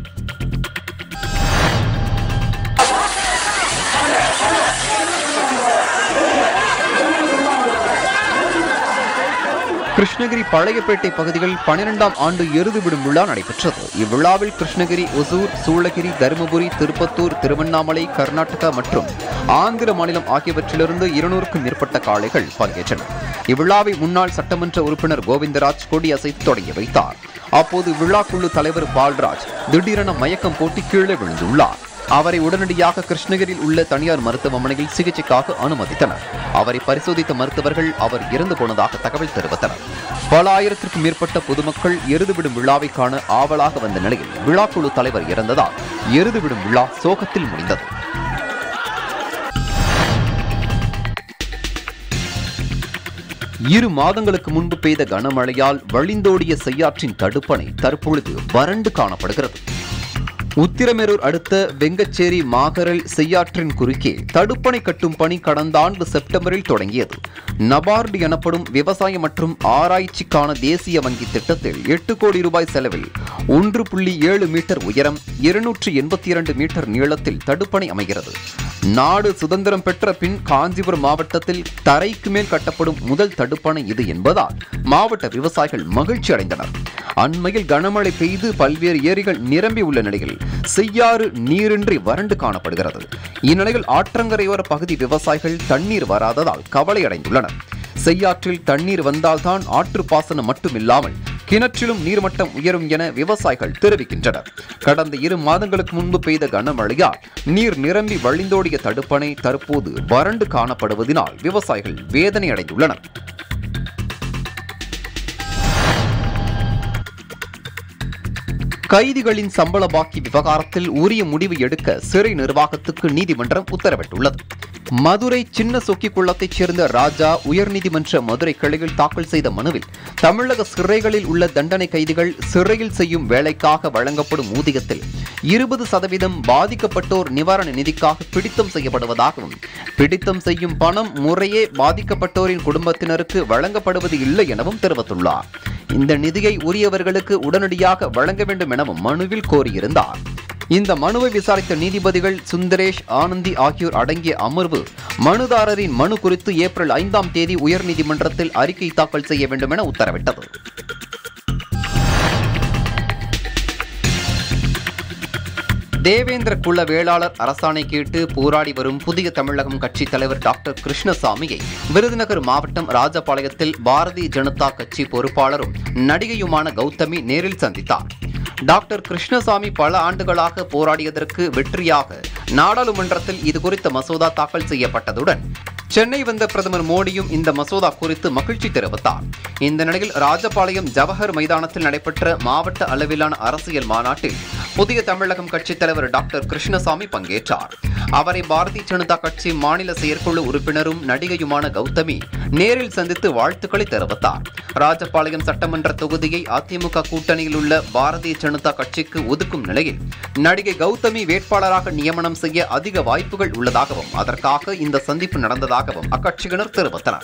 கிருஷ்ணகிரி பழையப்பேட்டை பகுதிகளில் பனிரெண்டாம் ஆண்டு எருது விடும் விழா நடைபெற்றது இவ்விழாவில் கிருஷ்ணகிரி ஒசூர் சூளகிரி தருமபுரி திருப்பத்தூர் திருவண்ணாமலை கர்நாடகா மற்றும் ஆந்திர மாநிலம் ஆகியவற்றிலிருந்து இருநூறுக்கும் மேற்பட்ட காளைகள் பங்கேற்றன இவ்விழாவை முன்னாள் சட்டமன்ற உறுப்பினர் கோவிந்தராஜ் கொடியசைத்து தொடங்கி வைத்தார் அப்போது விழா குழு தலைவர் பால்ராஜ் திடீரென மயக்கம் போட்டு கீழே விழுந்துள்ளார் அவரை உடனடியாக கிருஷ்ணகிரியில் உள்ள தனியார் மருத்துவமனையில் சிகிச்சைக்காக அனுமதித்தனர் அவரை பரிசோதித்த மருத்துவர்கள் அவர் இறந்து போனதாக தகவல் தெரிவித்தனர் பல ஆயிரத்திற்கும் மேற்பட்ட பொதுமக்கள் எருதுவிடும் விழாவை காண ஆவலாக வந்த நிலையில் விழாக்குழு தலைவர் இறந்ததால் எருதுவிடும் விழா சோகத்தில் முடிந்தது இரு மாதங்களுக்கு முன்பு பெய்த கனமழையால் வழிந்தோடிய செய்யாற்றின் தடுப்பணை தற்பொழுது வறண்டு காணப்படுகிறது உத்திரமேரூர் அடுத்த வெங்கச்சேரி மாகரல் செய்யாற்றின் குறுக்கே தடுப்பணை கட்டும் பணி கடந்த ஆண்டு செப்டம்பரில் தொடங்கியது நபார்டு எனப்படும் விவசாய மற்றும் ஆராய்ச்சிக்கான தேசிய வங்கி திட்டத்தில் எட்டு கோடி ரூபாய் செலவில் ஒன்று புள்ளி ஏழு மீட்டர் உயரம் இருநூற்றி எண்பத்தி இரண்டு மீட்டர் நீளத்தில் தடுப்பணை அமைகிறது நாடு சுதந்திரம் பெற்ற பின் காஞ்சிபுரம் மாவட்டத்தில் தரைக்கு மேல் கட்டப்படும் முதல் தடுப்பணை இது என்பதால் மாவட்ட விவசாயிகள் மகிழ்ச்சி அடைந்தனர் அண்மையில் கனமழை பெய்து பல்வேறு ஏரிகள் நிரம்பி உள்ள நிலையில் செய்யாறு நீரின்றி வறண்டு காணப்படுகிறது இந்நிலையில் ஆற்றங்கரையோர பகுதி விவசாயிகள் தண்ணீர் வராததால் கவலை அடைந்துள்ளனர் செய்யாற்றில் தண்ணீர் வந்தால்தான் ஆற்று பாசனம் மட்டுமில்லாமல் கிணற்றிலும் நீர்மட்டம் உயரும் என விவசாயிகள் தெரிவிக்கின்றனர் கடந்த இரு மாதங்களுக்கு முன்பு பெய்த கனமழையால் நீர் நிரம்பி வழிந்தோடிய தடுப்பணை தற்போது வறண்டு காணப்படுவதினால் விவசாயிகள் வேதனை அடைந்துள்ளனர் கைதிகளின் சம்பள பாக்கி விவகாரத்தில் உரிய முடிவு எடுக்க சிறை நிர்வாகத்துக்கு நீதிமன்றம் உத்தரவிட்டுள்ளது மதுரை சின்ன சொக்கி குளத்தைச் சேர்ந்த ராஜா உயர்நீதிமன்ற மதுரை கிளையில் தாக்கல் செய்த மனுவில் தமிழக சிறைகளில் உள்ள தண்டனை கைதிகள் சிறையில் செய்யும் வேலைக்காக வழங்கப்படும் ஊதியத்தில் இருபது சதவீதம் பாதிக்கப்பட்டோர் நிவாரண நிதிக்காக பிடித்தம் செய்யப்படுவதாகவும் பிடித்தம் செய்யும் பணம் முறையே பாதிக்கப்பட்டோரின் குடும்பத்தினருக்கு வழங்கப்படுவது இல்லை எனவும் தெரிவித்துள்ளார் இந்த நிதியை உரியவர்களுக்கு உடனடியாக வழங்க வேண்டும் எனவும் மனுவில் கோரியிருந்தார் இந்த மனுவை விசாரித்த நீதிபதிகள் சுந்தரேஷ் ஆனந்தி ஆகியோர் அடங்கிய அமர்வு மனுதாரரின் மனு குறித்து ஏப்ரல் ஐந்தாம் தேதி உயர்நீதிமன்றத்தில் அறிக்கை தாக்கல் செய்ய வேண்டும் என உத்தரவிட்டது தேவேந்திர குல வேளாளர் அரசாணை கேட்டு போராடி வரும் புதிய தமிழகம் கட்சி தலைவர் டாக்டர் கிருஷ்ணசாமியை விருதுநகர் மாவட்டம் ராஜபாளையத்தில் பாரதிய ஜனதா கட்சி பொறுப்பாளரும் நடிகையுமான கௌதமி நேரில் சந்தித்தார் டாக்டர் கிருஷ்ணசாமி பல ஆண்டுகளாக போராடியதற்கு வெற்றியாக நாடாளுமன்றத்தில் இது குறித்த மசோதா தாக்கல் செய்யப்பட்டதுடன் சென்னை வந்த பிரதமர் மோடியும் இந்த மசோதா குறித்து மகிழ்ச்சி தெரிவித்தார் இந்த நிலையில் ராஜபாளையம் ஜவஹர் மைதானத்தில் நடைபெற்ற மாவட்ட அளவிலான அரசியல் மாநாட்டில் புதிய தமிழகம் கட்சித் தலைவர் டாக்டர் கிருஷ்ணசாமி பங்கேற்றார் அவரை பாரதிய ஜனதா கட்சி மாநில செயற்குழு உறுப்பினரும் நடிகையுமான கௌதமி நேரில் சந்தித்து வாழ்த்துக்களை தெரிவித்தார் ராஜபாளையம் சட்டமன்ற தொகுதியை அதிமுக கூட்டணியில் உள்ள பாரதிய ஜனதா கட்சிக்கு ஒதுக்கும் நிலையில் நடிகை கௌதமி வேட்பாளராக நியமனம் செய்ய அதிக வாய்ப்புகள் உள்ளதாகவும் அதற்காக இந்த சந்திப்பு நடந்ததாகவும் அக்கட்சியினர் தெரிவித்தனர்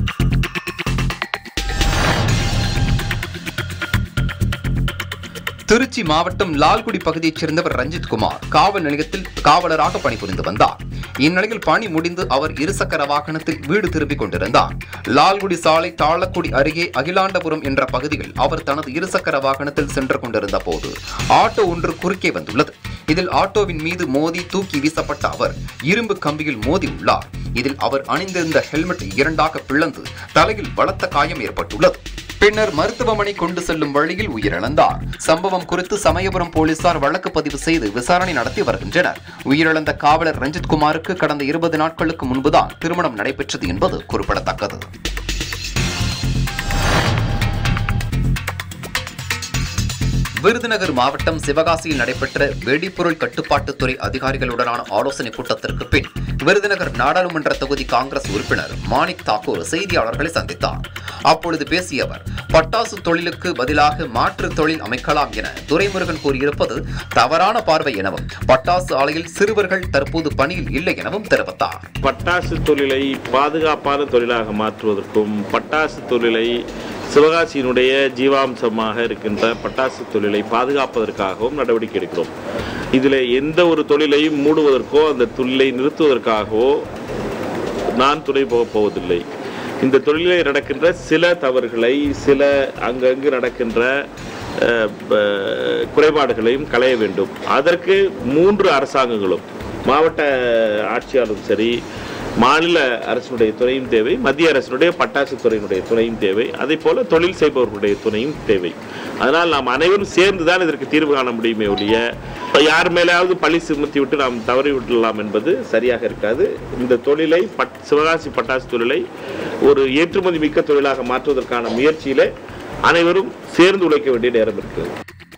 திருச்சி மாவட்டம் லால்குடி பகுதியைச் சேர்ந்தவர் ரஞ்சித் குமார் காவல் நிலையத்தில் காவலராக பணிபுரிந்து வந்தார் இந்நிலையில் பணி முடிந்து அவர் இருசக்கர வாகனத்தில் வீடு திரும்பிக் கொண்டிருந்தார் லால்குடி சாலை தாளக்குடி அருகே அகிலாண்டபுரம் என்ற பகுதியில் அவர் தனது இருசக்கர வாகனத்தில் சென்று கொண்டிருந்த போது ஆட்டோ ஒன்று குறுக்கே வந்துள்ளது இதில் ஆட்டோவின் மீது மோதி தூக்கி வீசப்பட்ட அவர் இரும்பு கம்பியில் மோதி உள்ளார் இதில் அவர் அணிந்திருந்த ஹெல்மெட் இரண்டாக பிளந்து தலையில் பலத்த காயம் ஏற்பட்டுள்ளது பின்னர் மருத்துவமனை கொண்டு செல்லும் வழியில் உயிரிழந்தார் சம்பவம் குறித்து சமயபுரம் போலீசார் வழக்கு பதிவு செய்து விசாரணை நடத்தி வருகின்றனர் உயிரிழந்த காவலர் ரஞ்சித் குமாருக்கு கடந்த இருபது நாட்களுக்கு முன்புதான் திருமணம் நடைபெற்றது என்பது குறிப்பிடத்தக்கது விருதுநகர் மாவட்டம் சிவகாசியில் நடைபெற்ற வெடிபொருள் கட்டுப்பாட்டுத்துறை அதிகாரிகளுடனான ஆலோசனைக் கூட்டத்திற்கு பின் விருதுநகர் நாடாளுமன்ற தொகுதி காங்கிரஸ் உறுப்பினர் மாணிக் தாக்கூர் செய்தியாளர்களை சந்தித்தார் அப்பொழுது பேசிய அவர் பட்டாசு தொழிலுக்கு பதிலாக மாற்று தொழில் அமைக்கலாம் என துரைமுருகன் கூறியிருப்பது தவறான பார்வை எனவும் பட்டாசு ஆலையில் சிறுவர்கள் தற்போது பணியில் இல்லை எனவும் தெரிவித்தார் பட்டாசு தொழிலை பாதுகாப்பான தொழிலாக மாற்றுவதற்கும் பட்டாசு தொழிலை சிவகாசியினுடைய ஜீவாம்சமாக இருக்கின்ற பட்டாசு தொழிலை பாதுகாப்பதற்காகவும் நடவடிக்கை எடுக்கிறோம் இதில் எந்த ஒரு தொழிலையும் மூடுவதற்கோ அந்த தொழிலை நிறுத்துவதற்காகவோ நான் துணை போகப் போவதில்லை இந்த தொழிலில் நடக்கின்ற சில தவறுகளை சில அங்கங்கு நடக்கின்ற அஹ், ப- குறைபாடுகளையும் களைய வேண்டும் அதற்கு மூன்று அரசாங்கங்களும் மாவட்ட ஆட்சியாளரும் சரி மாநில அரசினுடைய துணையும் தேவை மத்திய அரசினுடைய பட்டாசு துறையினுடைய துணையும் தேவை அதே போல தொழில் செய்பவர்களுடைய துணையும் தேவை அதனால் நாம் அனைவரும் சேர்ந்து தான் இதற்கு தீர்வு காண முடியுமே ஒழிய யார் மேலேயாவது பழி சுமத்தி விட்டு நாம் தவறி விடலாம் என்பது சரியாக இருக்காது இந்த தொழிலை பட் சிவகாசி பட்டாசு தொழிலை ஒரு ஏற்றுமதி மிக்க தொழிலாக மாற்றுவதற்கான முயற்சியிலே அனைவரும் சேர்ந்து உழைக்க வேண்டிய நேரம் இருக்கிறது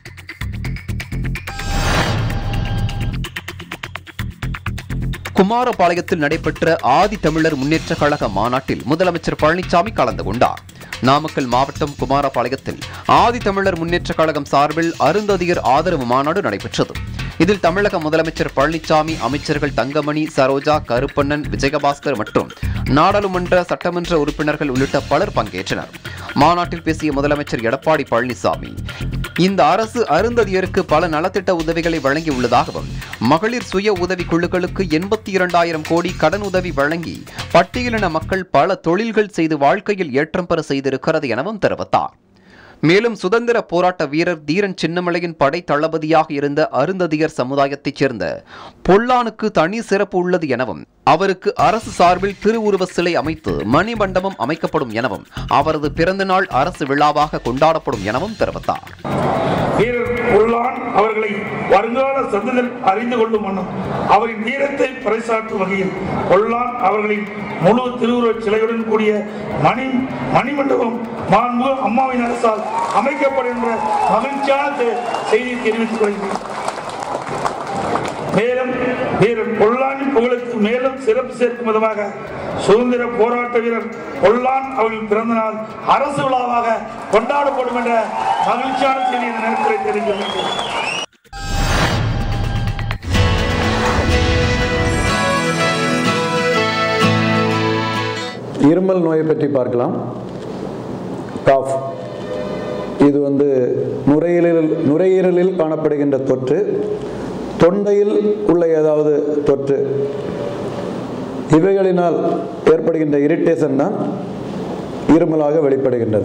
குமாரபாளையத்தில் நடைபெற்ற ஆதி தமிழர் முன்னேற்ற கழக மாநாட்டில் முதலமைச்சர் பழனிசாமி கலந்து கொண்டார் நாமக்கல் மாவட்டம் குமாரபாளையத்தில் ஆதி தமிழர் முன்னேற்ற கழகம் சார்பில் அருந்ததியர் ஆதரவு மாநாடு நடைபெற்றது இதில் தமிழக முதலமைச்சர் பழனிசாமி அமைச்சர்கள் தங்கமணி சரோஜா கருப்பண்ணன் விஜயபாஸ்கர் மற்றும் நாடாளுமன்ற சட்டமன்ற உறுப்பினர்கள் உள்ளிட்ட பலர் பங்கேற்றனர் மாநாட்டில் பேசிய முதலமைச்சர் எடப்பாடி பழனிசாமி இந்த அரசு அருந்ததியருக்கு பல நலத்திட்ட உதவிகளை வழங்கியுள்ளதாகவும் மகளிர் சுய உதவி குழுக்களுக்கு எண்பத்தி இரண்டாயிரம் கோடி கடன் உதவி வழங்கி பட்டியலின மக்கள் பல தொழில்கள் செய்து வாழ்க்கையில் ஏற்றம் பெற செய்திருக்கிறது எனவும் தெரிவித்தார் மேலும் சுதந்திர போராட்ட வீரர் தீரன் சின்னமலையின் படை தளபதியாக இருந்த அருந்ததியர் சமுதாயத்தைச் சேர்ந்த பொல்லானுக்கு தனி சிறப்பு உள்ளது எனவும் அவருக்கு அரசு சார்பில் திருவுருவ சிலை அமைத்து மணிமண்டபம் அமைக்கப்படும் எனவும் அவரது பிறந்தநாள் அரசு விழாவாக கொண்டாடப்படும் எனவும் தெரிவித்தார் வீரர் உள்ளான் அவர்களை வருங்கால சந்ததிகள் அறிந்து கொள்ளும் வண்ணம் அவரின் வீரத்தை பறைசாற்றும் வகையில் உள்ளான் அவர்களின் முழு திருவுருவச் சிலையுடன் கூடிய மணி மணிமண்டபம் மாண்பு அம்மாவின் அரசால் அமைக்கப்படுகின்ற மகிழ்ச்சியான தெ- செய்தியை தெரிவித்துக் கொள்கிறேன் மேலும் வீரர் பொல்லானின் புகழுக்கு மேலும் சிறப்பு சேர்க்கும் விதமாக சுதந்திர போராட்ட வீரர் பொல்லான் அவர்கள் பிறந்த நாள் அரசு விழாவாக கொண்டாடப்படும் என்ற மகிழ்ச்சியான செய்தி இந்த நேரத்தில் தெரிவிக்கிறேன் இருமல் நோயை பற்றி பார்க்கலாம் காஃப் இது வந்து நுரையீரலில் நுரையீரலில் காணப்படுகின்ற தொற்று தொண்டையில் உள்ள ஏதாவது தொற்று இவைகளினால் ஏற்படுகின்ற இரிட்டேஷன் தான் இருமலாக வெளிப்படுகின்றது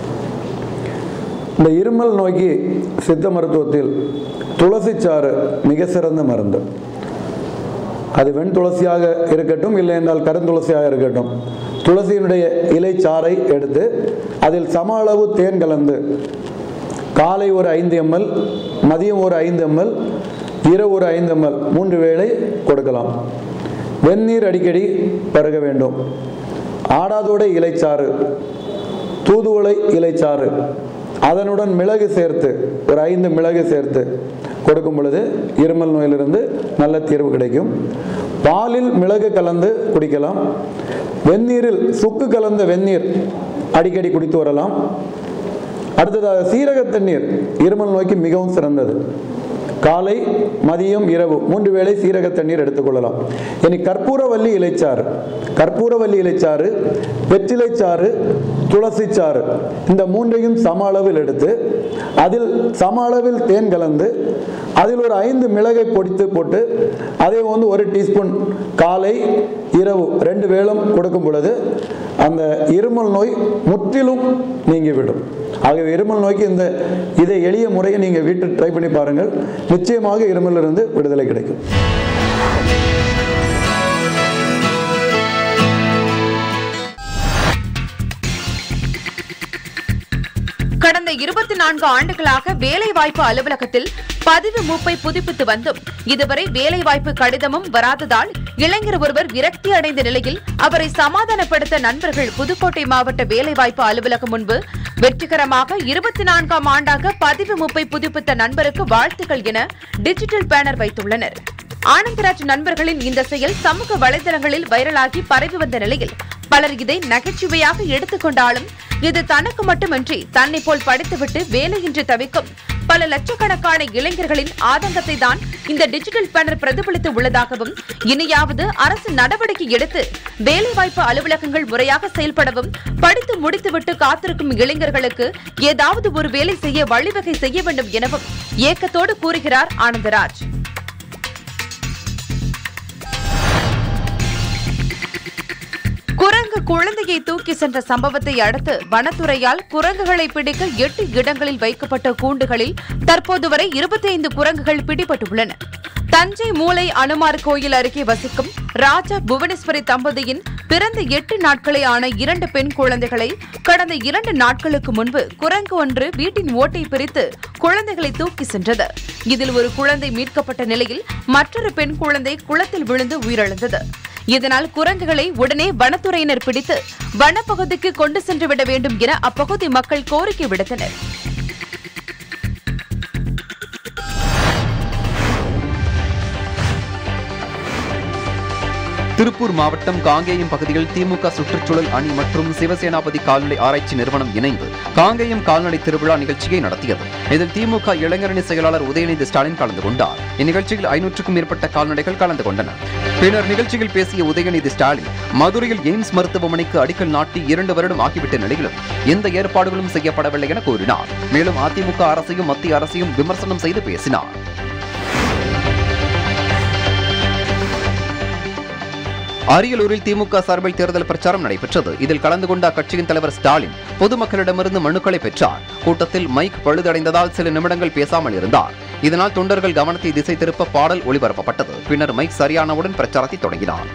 இந்த இருமல் நோய்க்கு சித்த மருத்துவத்தில் துளசி சாறு மிக சிறந்த மருந்து அது வெண் துளசியாக இருக்கட்டும் இல்லை என்றால் கருந்துளசியாக இருக்கட்டும் துளசியினுடைய இலை சாறை எடுத்து அதில் சம அளவு தேன் கலந்து காலை ஒரு ஐந்து எம்எல் மதியம் ஒரு ஐந்து எம்எல் இரவு ஒரு ஐந்து எம்எல் மூன்று வேளை கொடுக்கலாம் வெந்நீர் அடிக்கடி பருக வேண்டும் ஆடாதோட இலைச்சாறு தூதுவளை இலைச்சாறு அதனுடன் மிளகு சேர்த்து ஒரு ஐந்து மிளகு சேர்த்து கொடுக்கும் பொழுது இருமல் நோயிலிருந்து நல்ல தீர்வு கிடைக்கும் பாலில் மிளகு கலந்து குடிக்கலாம் வெந்நீரில் சுக்கு கலந்த வெந்நீர் அடிக்கடி குடித்து வரலாம் அடுத்ததாக சீரக தண்ணீர் இருமல் நோய்க்கு மிகவும் சிறந்தது காலை மதியம் இரவு மூன்று வேளை சீரக தண்ணீர் எடுத்துக்கொள்ளலாம் இனி கற்பூரவல்லி இலைச்சாறு கற்பூரவல்லி இலைச்சாறு வெற்றிலைச்சாறு துளசிச்சாறு இந்த மூன்றையும் சம அளவில் எடுத்து அதில் சம அளவில் தேன் கலந்து அதில் ஒரு ஐந்து மிளகை பொடித்து போட்டு அதை வந்து ஒரு டீஸ்பூன் காலை இரவு ரெண்டு வேளும் கொடுக்கும் பொழுது அந்த இருமல் நோய் முற்றிலும் நீங்கிவிடும் ஆகவே இருமல் நோய்க்கு இந்த இதை எளிய முறையை நீங்கள் வீட்டில் ட்ரை பண்ணி பாருங்கள் நிச்சயமாக இருமலிருந்து விடுதலை கிடைக்கும் கடந்த இருபத்தி நான்கு ஆண்டுகளாக வேலைவாய்ப்பு அலுவலகத்தில் பதிவு மூப்பை புதுப்பித்து வந்தும் இதுவரை வேலைவாய்ப்பு கடிதமும் வராததால் இளைஞர் ஒருவர் விரக்தி அடைந்த நிலையில் அவரை சமாதானப்படுத்த நண்பர்கள் புதுக்கோட்டை மாவட்ட வேலைவாய்ப்பு அலுவலகம் முன்பு வெற்றிகரமாக இருபத்தி நான்காம் ஆண்டாக பதிவு மூப்பை புதுப்பித்த நண்பருக்கு வாழ்த்துக்கள் என டிஜிட்டல் பேனர் வைத்துள்ளனர் ஆனந்தராஜ் நண்பர்களின் இந்த செயல் சமூக வலைதளங்களில் வைரலாகி பரவி வந்த நிலையில் பலர் இதை நகைச்சுவையாக எடுத்துக்கொண்டாலும் இது தனக்கு மட்டுமின்றி தன்னை போல் படித்துவிட்டு வேலையின்றி தவிக்கும் பல லட்சக்கணக்கான இளைஞர்களின் ஆதங்கத்தை தான் இந்த டிஜிட்டல் பேனர் பிரதிபலித்து உள்ளதாகவும் இனியாவது அரசு நடவடிக்கை எடுத்து வேலைவாய்ப்பு அலுவலகங்கள் முறையாக செயல்படவும் படித்து முடித்துவிட்டு காத்திருக்கும் இளைஞர்களுக்கு ஏதாவது ஒரு வேலை செய்ய வழிவகை செய்ய வேண்டும் எனவும் ஏக்கத்தோடு கூறுகிறார் ஆனந்தராஜ் குரங்கு குழந்தையை தூக்கி சென்ற சம்பவத்தை அடுத்து வனத்துறையால் குரங்குகளை பிடிக்க எட்டு இடங்களில் வைக்கப்பட்ட கூண்டுகளில் தற்போது வரை இருபத்தைந்து குரங்குகள் பிடிபட்டுள்ளன தஞ்சை மூலை அனுமார் கோயில் அருகே வசிக்கும் ராஜா புவனேஸ்வரி தம்பதியின் பிறந்த எட்டு நாட்களே ஆன இரண்டு பெண் குழந்தைகளை கடந்த இரண்டு நாட்களுக்கு முன்பு குரங்கு ஒன்று வீட்டின் ஓட்டை பிரித்து குழந்தைகளை தூக்கி சென்றது இதில் ஒரு குழந்தை மீட்கப்பட்ட நிலையில் மற்றொரு பெண் குழந்தை குளத்தில் விழுந்து உயிரிழந்தது இதனால் குரங்குகளை உடனே வனத்துறையினர் பிடித்து வனப்பகுதிக்கு கொண்டு சென்று விட வேண்டும் என அப்பகுதி மக்கள் கோரிக்கை விடுத்தனர் திருப்பூர் மாவட்டம் காங்கேயம் பகுதியில் திமுக சுற்றுச்சூழல் அணி மற்றும் சிவசேனாபதி கால்நடை ஆராய்ச்சி நிறுவனம் இணைந்து காங்கேயம் கால்நடை திருவிழா நிகழ்ச்சியை நடத்தியது இதில் திமுக இளைஞரணி செயலாளர் உதயநிதி ஸ்டாலின் கலந்து கொண்டார் இந்நிகழ்ச்சியில் ஐநூற்றுக்கும் மேற்பட்ட கால்நடைகள் கலந்து கொண்டன பின்னர் நிகழ்ச்சியில் பேசிய உதயநிதி ஸ்டாலின் மதுரையில் எய்ம்ஸ் மருத்துவமனைக்கு அடிக்கல் நாட்டி இரண்டு வருடம் ஆகிவிட்ட நிலையிலும் எந்த ஏற்பாடுகளும் செய்யப்படவில்லை என கூறினார் மேலும் அதிமுக அரசையும் மத்திய அரசையும் விமர்சனம் செய்து பேசினார் அரியலூரில் திமுக சார்பில் தேர்தல் பிரச்சாரம் நடைபெற்றது இதில் கலந்து கொண்ட அக்கட்சியின் தலைவர் ஸ்டாலின் பொதுமக்களிடமிருந்து மனுக்களை பெற்றார் கூட்டத்தில் மைக் பழுதடைந்ததால் சில நிமிடங்கள் பேசாமல் இருந்தார் இதனால் தொண்டர்கள் கவனத்தை திசை திருப்ப பாடல் ஒளிபரப்பப்பட்டது பின்னர் மைக் சரியானவுடன் பிரச்சாரத்தை தொடங்கினார்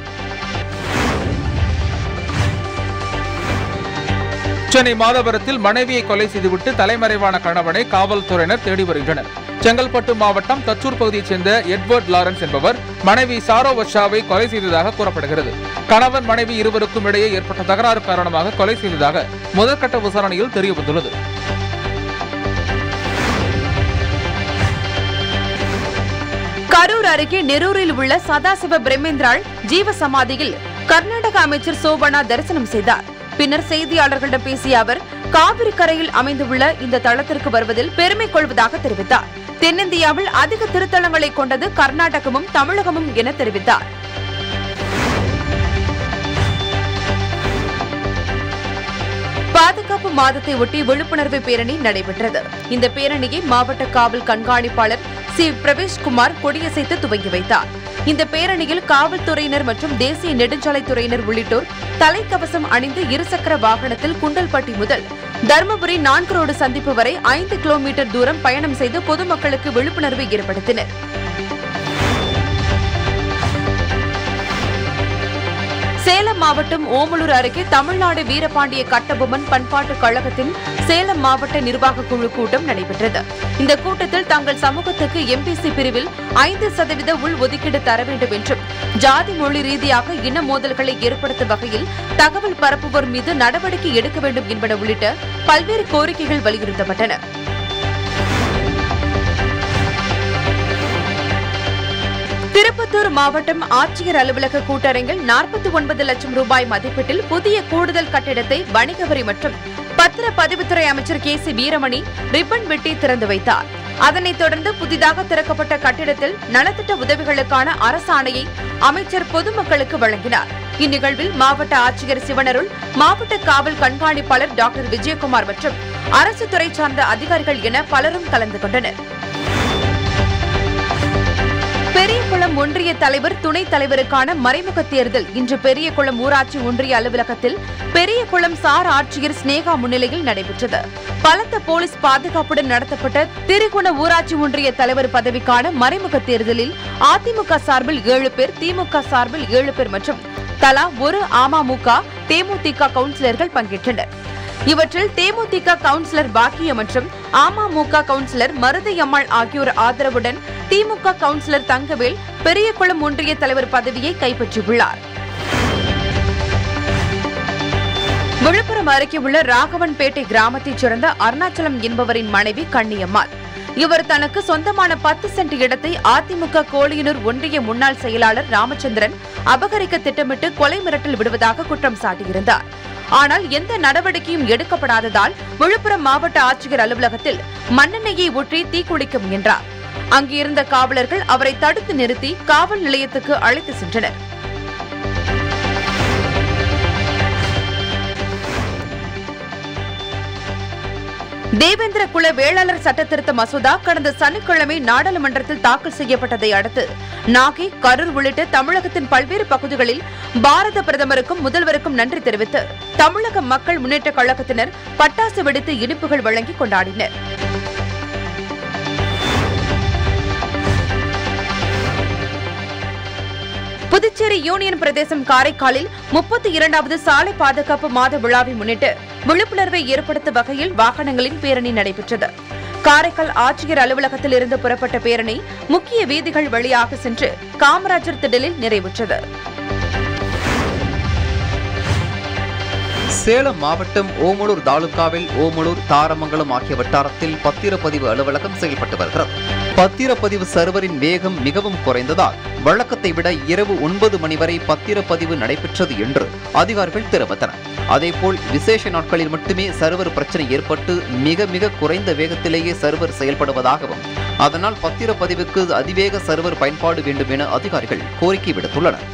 சென்னை மாதவரத்தில் மனைவியை கொலை செய்துவிட்டு தலைமறைவான கணவனை காவல்துறையினர் தேடி வருகின்றனர் செங்கல்பட்டு மாவட்டம் தச்சூர் பகுதியைச் சேர்ந்த எட்வர்ட் லாரன்ஸ் என்பவர் மனைவி சாரோ வர்ஷாவை கொலை செய்ததாக கூறப்படுகிறது கணவன் மனைவி இருவருக்கும் இடையே ஏற்பட்ட தகராறு காரணமாக கொலை செய்ததாக முதற்கட்ட விசாரணையில் தெரியவந்துள்ளது கரூர் அருகே நெரூரில் உள்ள சதாசிவ பிரம்மேந்திராள் ஜீவ சமாதியில் கர்நாடக அமைச்சர் சோபனா தரிசனம் செய்தார் பின்னர் செய்தியாளர்களிடம் பேசிய அவர் காவிரி கரையில் அமைந்துள்ள இந்த தளத்திற்கு வருவதில் பெருமை கொள்வதாக தெரிவித்தார் தென்னிந்தியாவில் அதிக திருத்தலங்களை கொண்டது கர்நாடகமும் தமிழகமும் என தெரிவித்தார் பாதுகாப்பு மாதத்தை ஒட்டி விழிப்புணர்வு பேரணி நடைபெற்றது இந்த பேரணியை மாவட்ட காவல் கண்காணிப்பாளர் சி பிரவேஷ்குமார் கொடியசைத்து துவங்கி வைத்தார் இந்த பேரணியில் காவல்துறையினர் மற்றும் தேசிய நெடுஞ்சாலைத்துறையினர் உள்ளிட்டோர் தலைக்கவசம் அணிந்து இருசக்கர வாகனத்தில் குண்டல்பட்டி முதல் தருமபுரி நான்கு ரோடு சந்திப்பு வரை ஐந்து கிலோமீட்டர் தூரம் பயணம் செய்து பொதுமக்களுக்கு விழிப்புணர்வு ஏற்படுத்தினர் சேலம் மாவட்டம் ஓமலூர் அருகே தமிழ்நாடு வீரபாண்டிய கட்டபொம்மன் பண்பாட்டு கழகத்தின் சேலம் மாவட்ட நிர்வாக குழு கூட்டம் நடைபெற்றது இந்த கூட்டத்தில் தங்கள் சமூகத்துக்கு எம்பிசி பிரிவில் ஐந்து சதவீத உள் ஒதுக்கீடு தர வேண்டும் என்றும் ஜாதி மொழி ரீதியாக இன மோதல்களை ஏற்படுத்தும் வகையில் தகவல் பரப்புவோர் மீது நடவடிக்கை எடுக்க வேண்டும் என்பன உள்ளிட்ட பல்வேறு கோரிக்கைகள் வலியுறுத்தப்பட்டன திருப்பத்தூர் மாவட்டம் ஆட்சியர் அலுவலக கூட்டரங்கில் நாற்பத்தி ஒன்பது லட்சம் ரூபாய் மதிப்பீட்டில் புதிய கூடுதல் கட்டிடத்தை வணிக வரி மற்றும் பத்திர பதிவுத்துறை அமைச்சர் கே சி வீரமணி ரிப்பன் வெட்டி திறந்து வைத்தார் அதனைத் தொடர்ந்து புதிதாக திறக்கப்பட்ட கட்டிடத்தில் நலத்திட்ட உதவிகளுக்கான அரசாணையை அமைச்சர் பொதுமக்களுக்கு வழங்கினார் இந்நிகழ்வில் மாவட்ட ஆட்சியர் சிவனருள் மாவட்ட காவல் கண்காணிப்பாளர் டாக்டர் விஜயகுமார் மற்றும் அரசு துறை சார்ந்த அதிகாரிகள் என பலரும் கலந்து கொண்டனர் பெரியகுளம் ஒன்றிய தலைவர் துணைத் தலைவருக்கான மறைமுக தேர்தல் இன்று பெரியகுளம் ஊராட்சி ஒன்றிய அலுவலகத்தில் பெரியகுளம் சார் ஆட்சியர் ஸ்னேகா முன்னிலையில் நடைபெற்றது பலத்த போலீஸ் பாதுகாப்புடன் நடத்தப்பட்ட திரிகுண ஊராட்சி ஒன்றிய தலைவர் பதவிக்கான மறைமுக தேர்தலில் அதிமுக சார்பில் ஏழு பேர் திமுக சார்பில் ஏழு பேர் மற்றும் தலா ஒரு அமமுக தேமுதிக கவுன்சிலர்கள் பங்கேற்றனர் இவற்றில் தேமுதிக கவுன்சிலர் பாக்கிய மற்றும் அமமுக கவுன்சிலர் மருதையம்மாள் ஆகியோர் ஆதரவுடன் திமுக கவுன்சிலர் தங்கவேல் பெரியகுளம் ஒன்றிய தலைவர் பதவியை கைப்பற்றியுள்ளார் விழுப்புரம் அருகே உள்ள ராகவன்பேட்டை கிராமத்தைச் சேர்ந்த அருணாச்சலம் என்பவரின் மனைவி கண்ணியம்மாள் இவர் தனக்கு சொந்தமான பத்து சென்ட் இடத்தை அதிமுக கோழியனூர் ஒன்றிய முன்னாள் செயலாளர் ராமச்சந்திரன் அபகரிக்க திட்டமிட்டு கொலை மிரட்டல் விடுவதாக குற்றம் சாட்டியிருந்தார் ஆனால் எந்த நடவடிக்கையும் எடுக்கப்படாததால் விழுப்புரம் மாவட்ட ஆட்சியர் அலுவலகத்தில் மண்ணெண்ணெயை ஊற்றி தீக்குளிக்க முயன்றார் அங்கிருந்த காவலர்கள் அவரை தடுத்து நிறுத்தி காவல் நிலையத்துக்கு அழைத்து சென்றனர் தேவேந்திர குல வேளாளர் சட்டத்திருத்த மசோதா கடந்த சனிக்கிழமை நாடாளுமன்றத்தில் தாக்கல் செய்யப்பட்டதை அடுத்து நாகை கரூர் உள்ளிட்ட தமிழகத்தின் பல்வேறு பகுதிகளில் பாரத பிரதமருக்கும் முதல்வருக்கும் நன்றி தெரிவித்து தமிழக மக்கள் முன்னேற்ற கழகத்தினர் பட்டாசு வெடித்து இனிப்புகள் வழங்கி கொண்டாடினர் புதுச்சேரி யூனியன் பிரதேசம் காரைக்காலில் முப்பத்தி இரண்டாவது சாலை பாதுகாப்பு மாத விழாவை முன்னிட்டு விழிப்புணர்வை ஏற்படுத்தும் வகையில் வாகனங்களின் பேரணி நடைபெற்றது காரைக்கால் ஆட்சியர் அலுவலகத்தில் இருந்து புறப்பட்ட பேரணி முக்கிய வீதிகள் வழியாக சென்று காமராஜர் திடலில் நிறைவுற்றது சேலம் மாவட்டம் ஓமலூர் தாலுகாவில் ஓமலூர் தாரமங்கலம் ஆகிய வட்டாரத்தில் பத்திரப்பதிவு அலுவலகம் செயல்பட்டு வருகிறது பத்திரப்பதிவு சர்வரின் வேகம் மிகவும் குறைந்ததால் வழக்கத்தை விட இரவு ஒன்பது மணி வரை பத்திரப்பதிவு நடைபெற்றது என்று அதிகாரிகள் தெரிவித்தனர் அதேபோல் விசேஷ நாட்களில் மட்டுமே சர்வர் பிரச்சனை ஏற்பட்டு மிக மிக குறைந்த வேகத்திலேயே சர்வர் செயல்படுவதாகவும் அதனால் பத்திரப்பதிவுக்கு அதிவேக சர்வர் பயன்பாடு வேண்டும் என அதிகாரிகள் கோரிக்கை விடுத்துள்ளனர்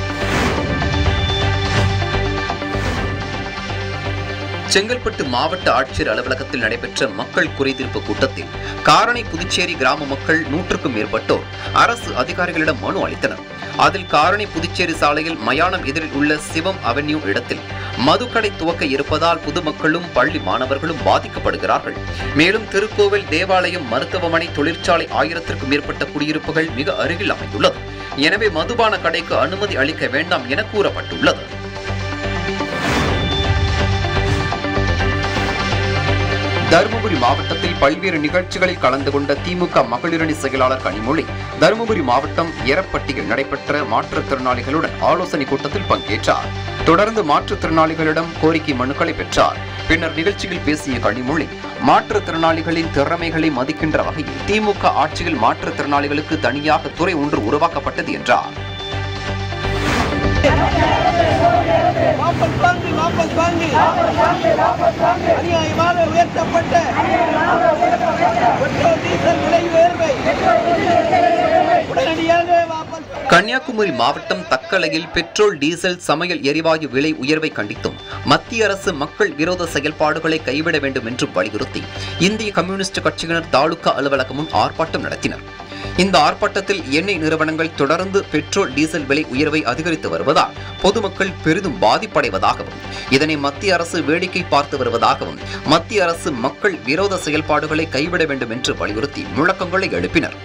செங்கல்பட்டு மாவட்ட ஆட்சியர் அலுவலகத்தில் நடைபெற்ற மக்கள் குறைதீர்ப்பு கூட்டத்தில் காரணி புதுச்சேரி கிராம மக்கள் நூற்றுக்கும் மேற்பட்டோர் அரசு அதிகாரிகளிடம் மனு அளித்தனர் அதில் காரணி புதுச்சேரி சாலையில் மயானம் எதிரில் உள்ள சிவம் அவென்யூ இடத்தில் மதுக்கடை துவக்க இருப்பதால் பொதுமக்களும் பள்ளி மாணவர்களும் பாதிக்கப்படுகிறார்கள் மேலும் திருக்கோவில் தேவாலயம் மருத்துவமனை தொழிற்சாலை ஆயிரத்திற்கும் மேற்பட்ட குடியிருப்புகள் மிக அருகில் அமைந்துள்ளது எனவே மதுபான கடைக்கு அனுமதி அளிக்க வேண்டாம் என கூறப்பட்டுள்ளது தருமபுரி மாவட்டத்தில் பல்வேறு நிகழ்ச்சிகளில் கலந்து கொண்ட திமுக மகளிரணி செயலாளர் கனிமொழி தருமபுரி மாவட்டம் எரப்பட்டியில் நடைபெற்ற மாற்றுத்திறனாளிகளுடன் ஆலோசனை கூட்டத்தில் பங்கேற்றார் தொடர்ந்து மாற்றுத்திறனாளிகளிடம் கோரிக்கை மனுக்களை பெற்றார் பின்னர் நிகழ்ச்சியில் பேசிய கனிமொழி மாற்றுத்திறனாளிகளின் திறமைகளை மதிக்கின்ற வகையில் திமுக ஆட்சியில் மாற்றுத்திறனாளிகளுக்கு தனியாக துறை ஒன்று உருவாக்கப்பட்டது என்றார் வாபஸ் வாங்கு வாபஸ் வாங்கு அநியாயமாக உயர்த்தப்பட்ட பெட்ரோல் டீசல் விலை உயர்வை உடனடியாக வாபஸ் கன்னியாகுமரி மாவட்டம் தக்கலையில் பெட்ரோல் டீசல் சமையல் எரிவாயு விலை உயர்வை கண்டித்தும் மத்திய அரசு மக்கள் விரோத செயல்பாடுகளை கைவிட வேண்டும் என்று வலியுறுத்தி இந்திய கம்யூனிஸ்ட் கட்சியினர் தாலுகா அலுவலகம் முன் ஆர்ப்பாட்டம் நடத்தினர் இந்த ஆர்ப்பாட்டத்தில் எண்ணெய் நிறுவனங்கள் தொடர்ந்து பெட்ரோல் டீசல் விலை உயர்வை அதிகரித்து வருவதால் பொதுமக்கள் பெரிதும் பாதிப்படைவதாகவும் இதனை மத்திய அரசு வேடிக்கை பார்த்து வருவதாகவும் மத்திய அரசு மக்கள் விரோத செயல்பாடுகளை கைவிட வேண்டும் என்று வலியுறுத்தி முழக்கங்களை எழுப்பினர்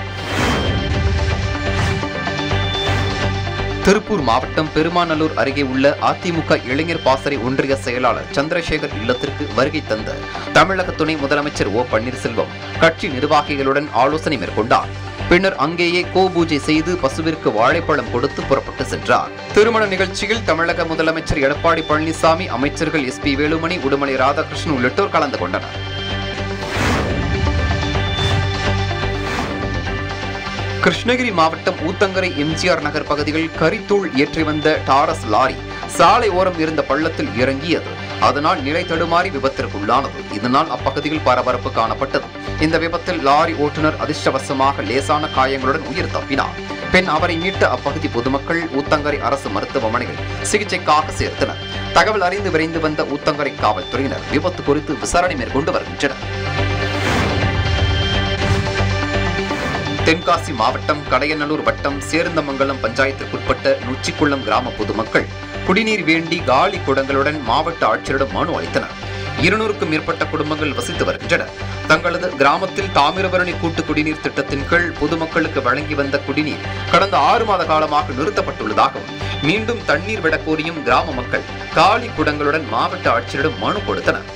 திருப்பூர் மாவட்டம் பெருமாநல்லூர் அருகே உள்ள அதிமுக இளைஞர் பாசறை ஒன்றிய செயலாளர் சந்திரசேகர் இல்லத்திற்கு வருகை தந்த தமிழக துணை முதலமைச்சர் ஓ பன்னீர்செல்வம் கட்சி நிர்வாகிகளுடன் ஆலோசனை மேற்கொண்டார் பின்னர் அங்கேயே கோ பூஜை செய்து பசுவிற்கு வாழைப்பழம் கொடுத்து புறப்பட்டு சென்றார் திருமண நிகழ்ச்சியில் தமிழக முதலமைச்சர் எடப்பாடி பழனிசாமி அமைச்சர்கள் எஸ் பி வேலுமணி உடுமலை ராதாகிருஷ்ணன் உள்ளிட்டோர் கலந்து கொண்டனர் கிருஷ்ணகிரி மாவட்டம் ஊத்தங்கரை எம்ஜிஆர் நகர் பகுதியில் கரித்தூள் ஏற்றி வந்த டாரஸ் லாரி சாலை ஓரம் இருந்த பள்ளத்தில் இறங்கியது அதனால் நிலை தடுமாறி விபத்திற்குள்ளானது இதனால் அப்பகுதியில் பரபரப்பு காணப்பட்டது இந்த விபத்தில் லாரி ஓட்டுநர் அதிர்ஷ்டவசமாக லேசான காயங்களுடன் உயிர் தப்பினார் பின் அவரை மீட்ட அப்பகுதி பொதுமக்கள் ஊத்தங்கரை அரசு மருத்துவமனையில் சிகிச்சைக்காக சேர்த்தனர் தகவல் அறிந்து விரைந்து வந்த ஊத்தங்கரை காவல்துறையினர் விபத்து குறித்து விசாரணை மேற்கொண்டு வருகின்றனர் தென்காசி மாவட்டம் கடையநல்லூர் வட்டம் சேருந்தமங்கலம் பஞ்சாயத்திற்குட்பட்ட நொச்சிக்குளம் கிராம பொதுமக்கள் குடிநீர் வேண்டி காலி குடங்களுடன் மாவட்ட ஆட்சியரிடம் மனு அளித்தனர் இருநூறுக்கும் மேற்பட்ட குடும்பங்கள் வசித்து வருகின்றனர் தங்களது கிராமத்தில் தாமிரபரணி கூட்டு குடிநீர் திட்டத்தின் கீழ் பொதுமக்களுக்கு வழங்கி வந்த குடிநீர் கடந்த ஆறு மாத காலமாக நிறுத்தப்பட்டுள்ளதாகவும் மீண்டும் தண்ணீர் விடக் கோரியும் கிராம மக்கள் காலி குடங்களுடன் மாவட்ட ஆட்சியரிடம் மனு கொடுத்தனர்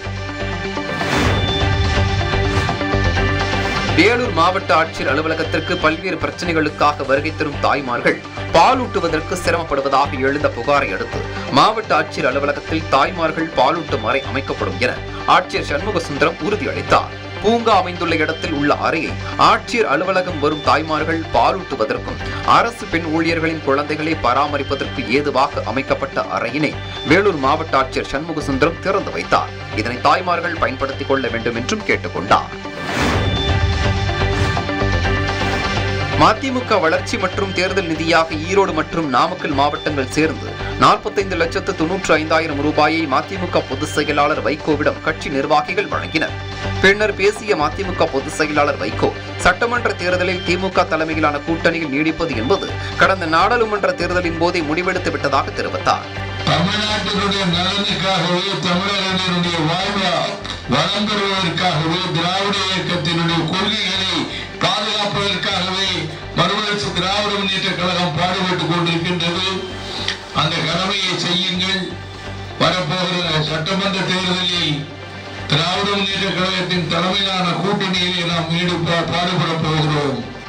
வேலூர் மாவட்ட ஆட்சியர் அலுவலகத்திற்கு பல்வேறு பிரச்சனைகளுக்காக வருகை தரும் தாய்மார்கள் பாலூட்டுவதற்கு சிரமப்படுவதாக எழுந்த புகாரை அடுத்து மாவட்ட ஆட்சியர் அலுவலகத்தில் தாய்மார்கள் பாலூட்டும் அறை அமைக்கப்படும் என ஆட்சியர் சண்முக சுந்தரம் உறுதியளித்தார் பூங்கா அமைந்துள்ள இடத்தில் உள்ள அறையை ஆட்சியர் அலுவலகம் வரும் தாய்மார்கள் பாலூட்டுவதற்கும் அரசு பெண் ஊழியர்களின் குழந்தைகளை பராமரிப்பதற்கு ஏதுவாக அமைக்கப்பட்ட அறையினை வேலூர் மாவட்ட ஆட்சியர் சண்முக சுந்தரம் திறந்து வைத்தார் இதனை தாய்மார்கள் பயன்படுத்திக் கொள்ள வேண்டும் என்றும் கேட்டுக்கொண்டார் மதிமுக வளர்ச்சி மற்றும் தேர்தல் நிதியாக ஈரோடு மற்றும் நாமக்கல் மாவட்டங்கள் சேர்ந்து நாற்பத்தைந்து லட்சத்து தொன்னூற்று ஐந்தாயிரம் ரூபாயை மதிமுக பொதுச் செயலாளர் வைகோவிடம் கட்சி நிர்வாகிகள் வழங்கினர் பின்னர் பேசிய மதிமுக பொதுச் செயலாளர் வைகோ சட்டமன்ற தேர்தலில் திமுக தலைமையிலான கூட்டணியில் நீடிப்பது என்பது கடந்த நாடாளுமன்ற தேர்தலின் போதே முடிவெடுத்து விட்டதாக தெரிவித்தார் தமிழ்நாட்டினுடைய நலனுக்காகவே தமிழர்களுடைய வாழ்வா வளம் பெறுவதற்காகவே திராவிட இயக்கத்தினுடைய கொள்கைகளை பாதுகாப்பதற்காகவே மறுமலர்ச்சி திராவிட முன்னேற்ற கழகம் பாடுபட்டுக் கொண்டிருக்கின்றது அந்த கடமையை செய்யுங்கள் வரப்போகிற சட்டமன்ற தேர்தலில் திராவிட முன்னேற்ற கழகத்தின் தலைமையிலான கூட்டணியிலே நாம் ஈடுபட பாடுபட போகிறோம்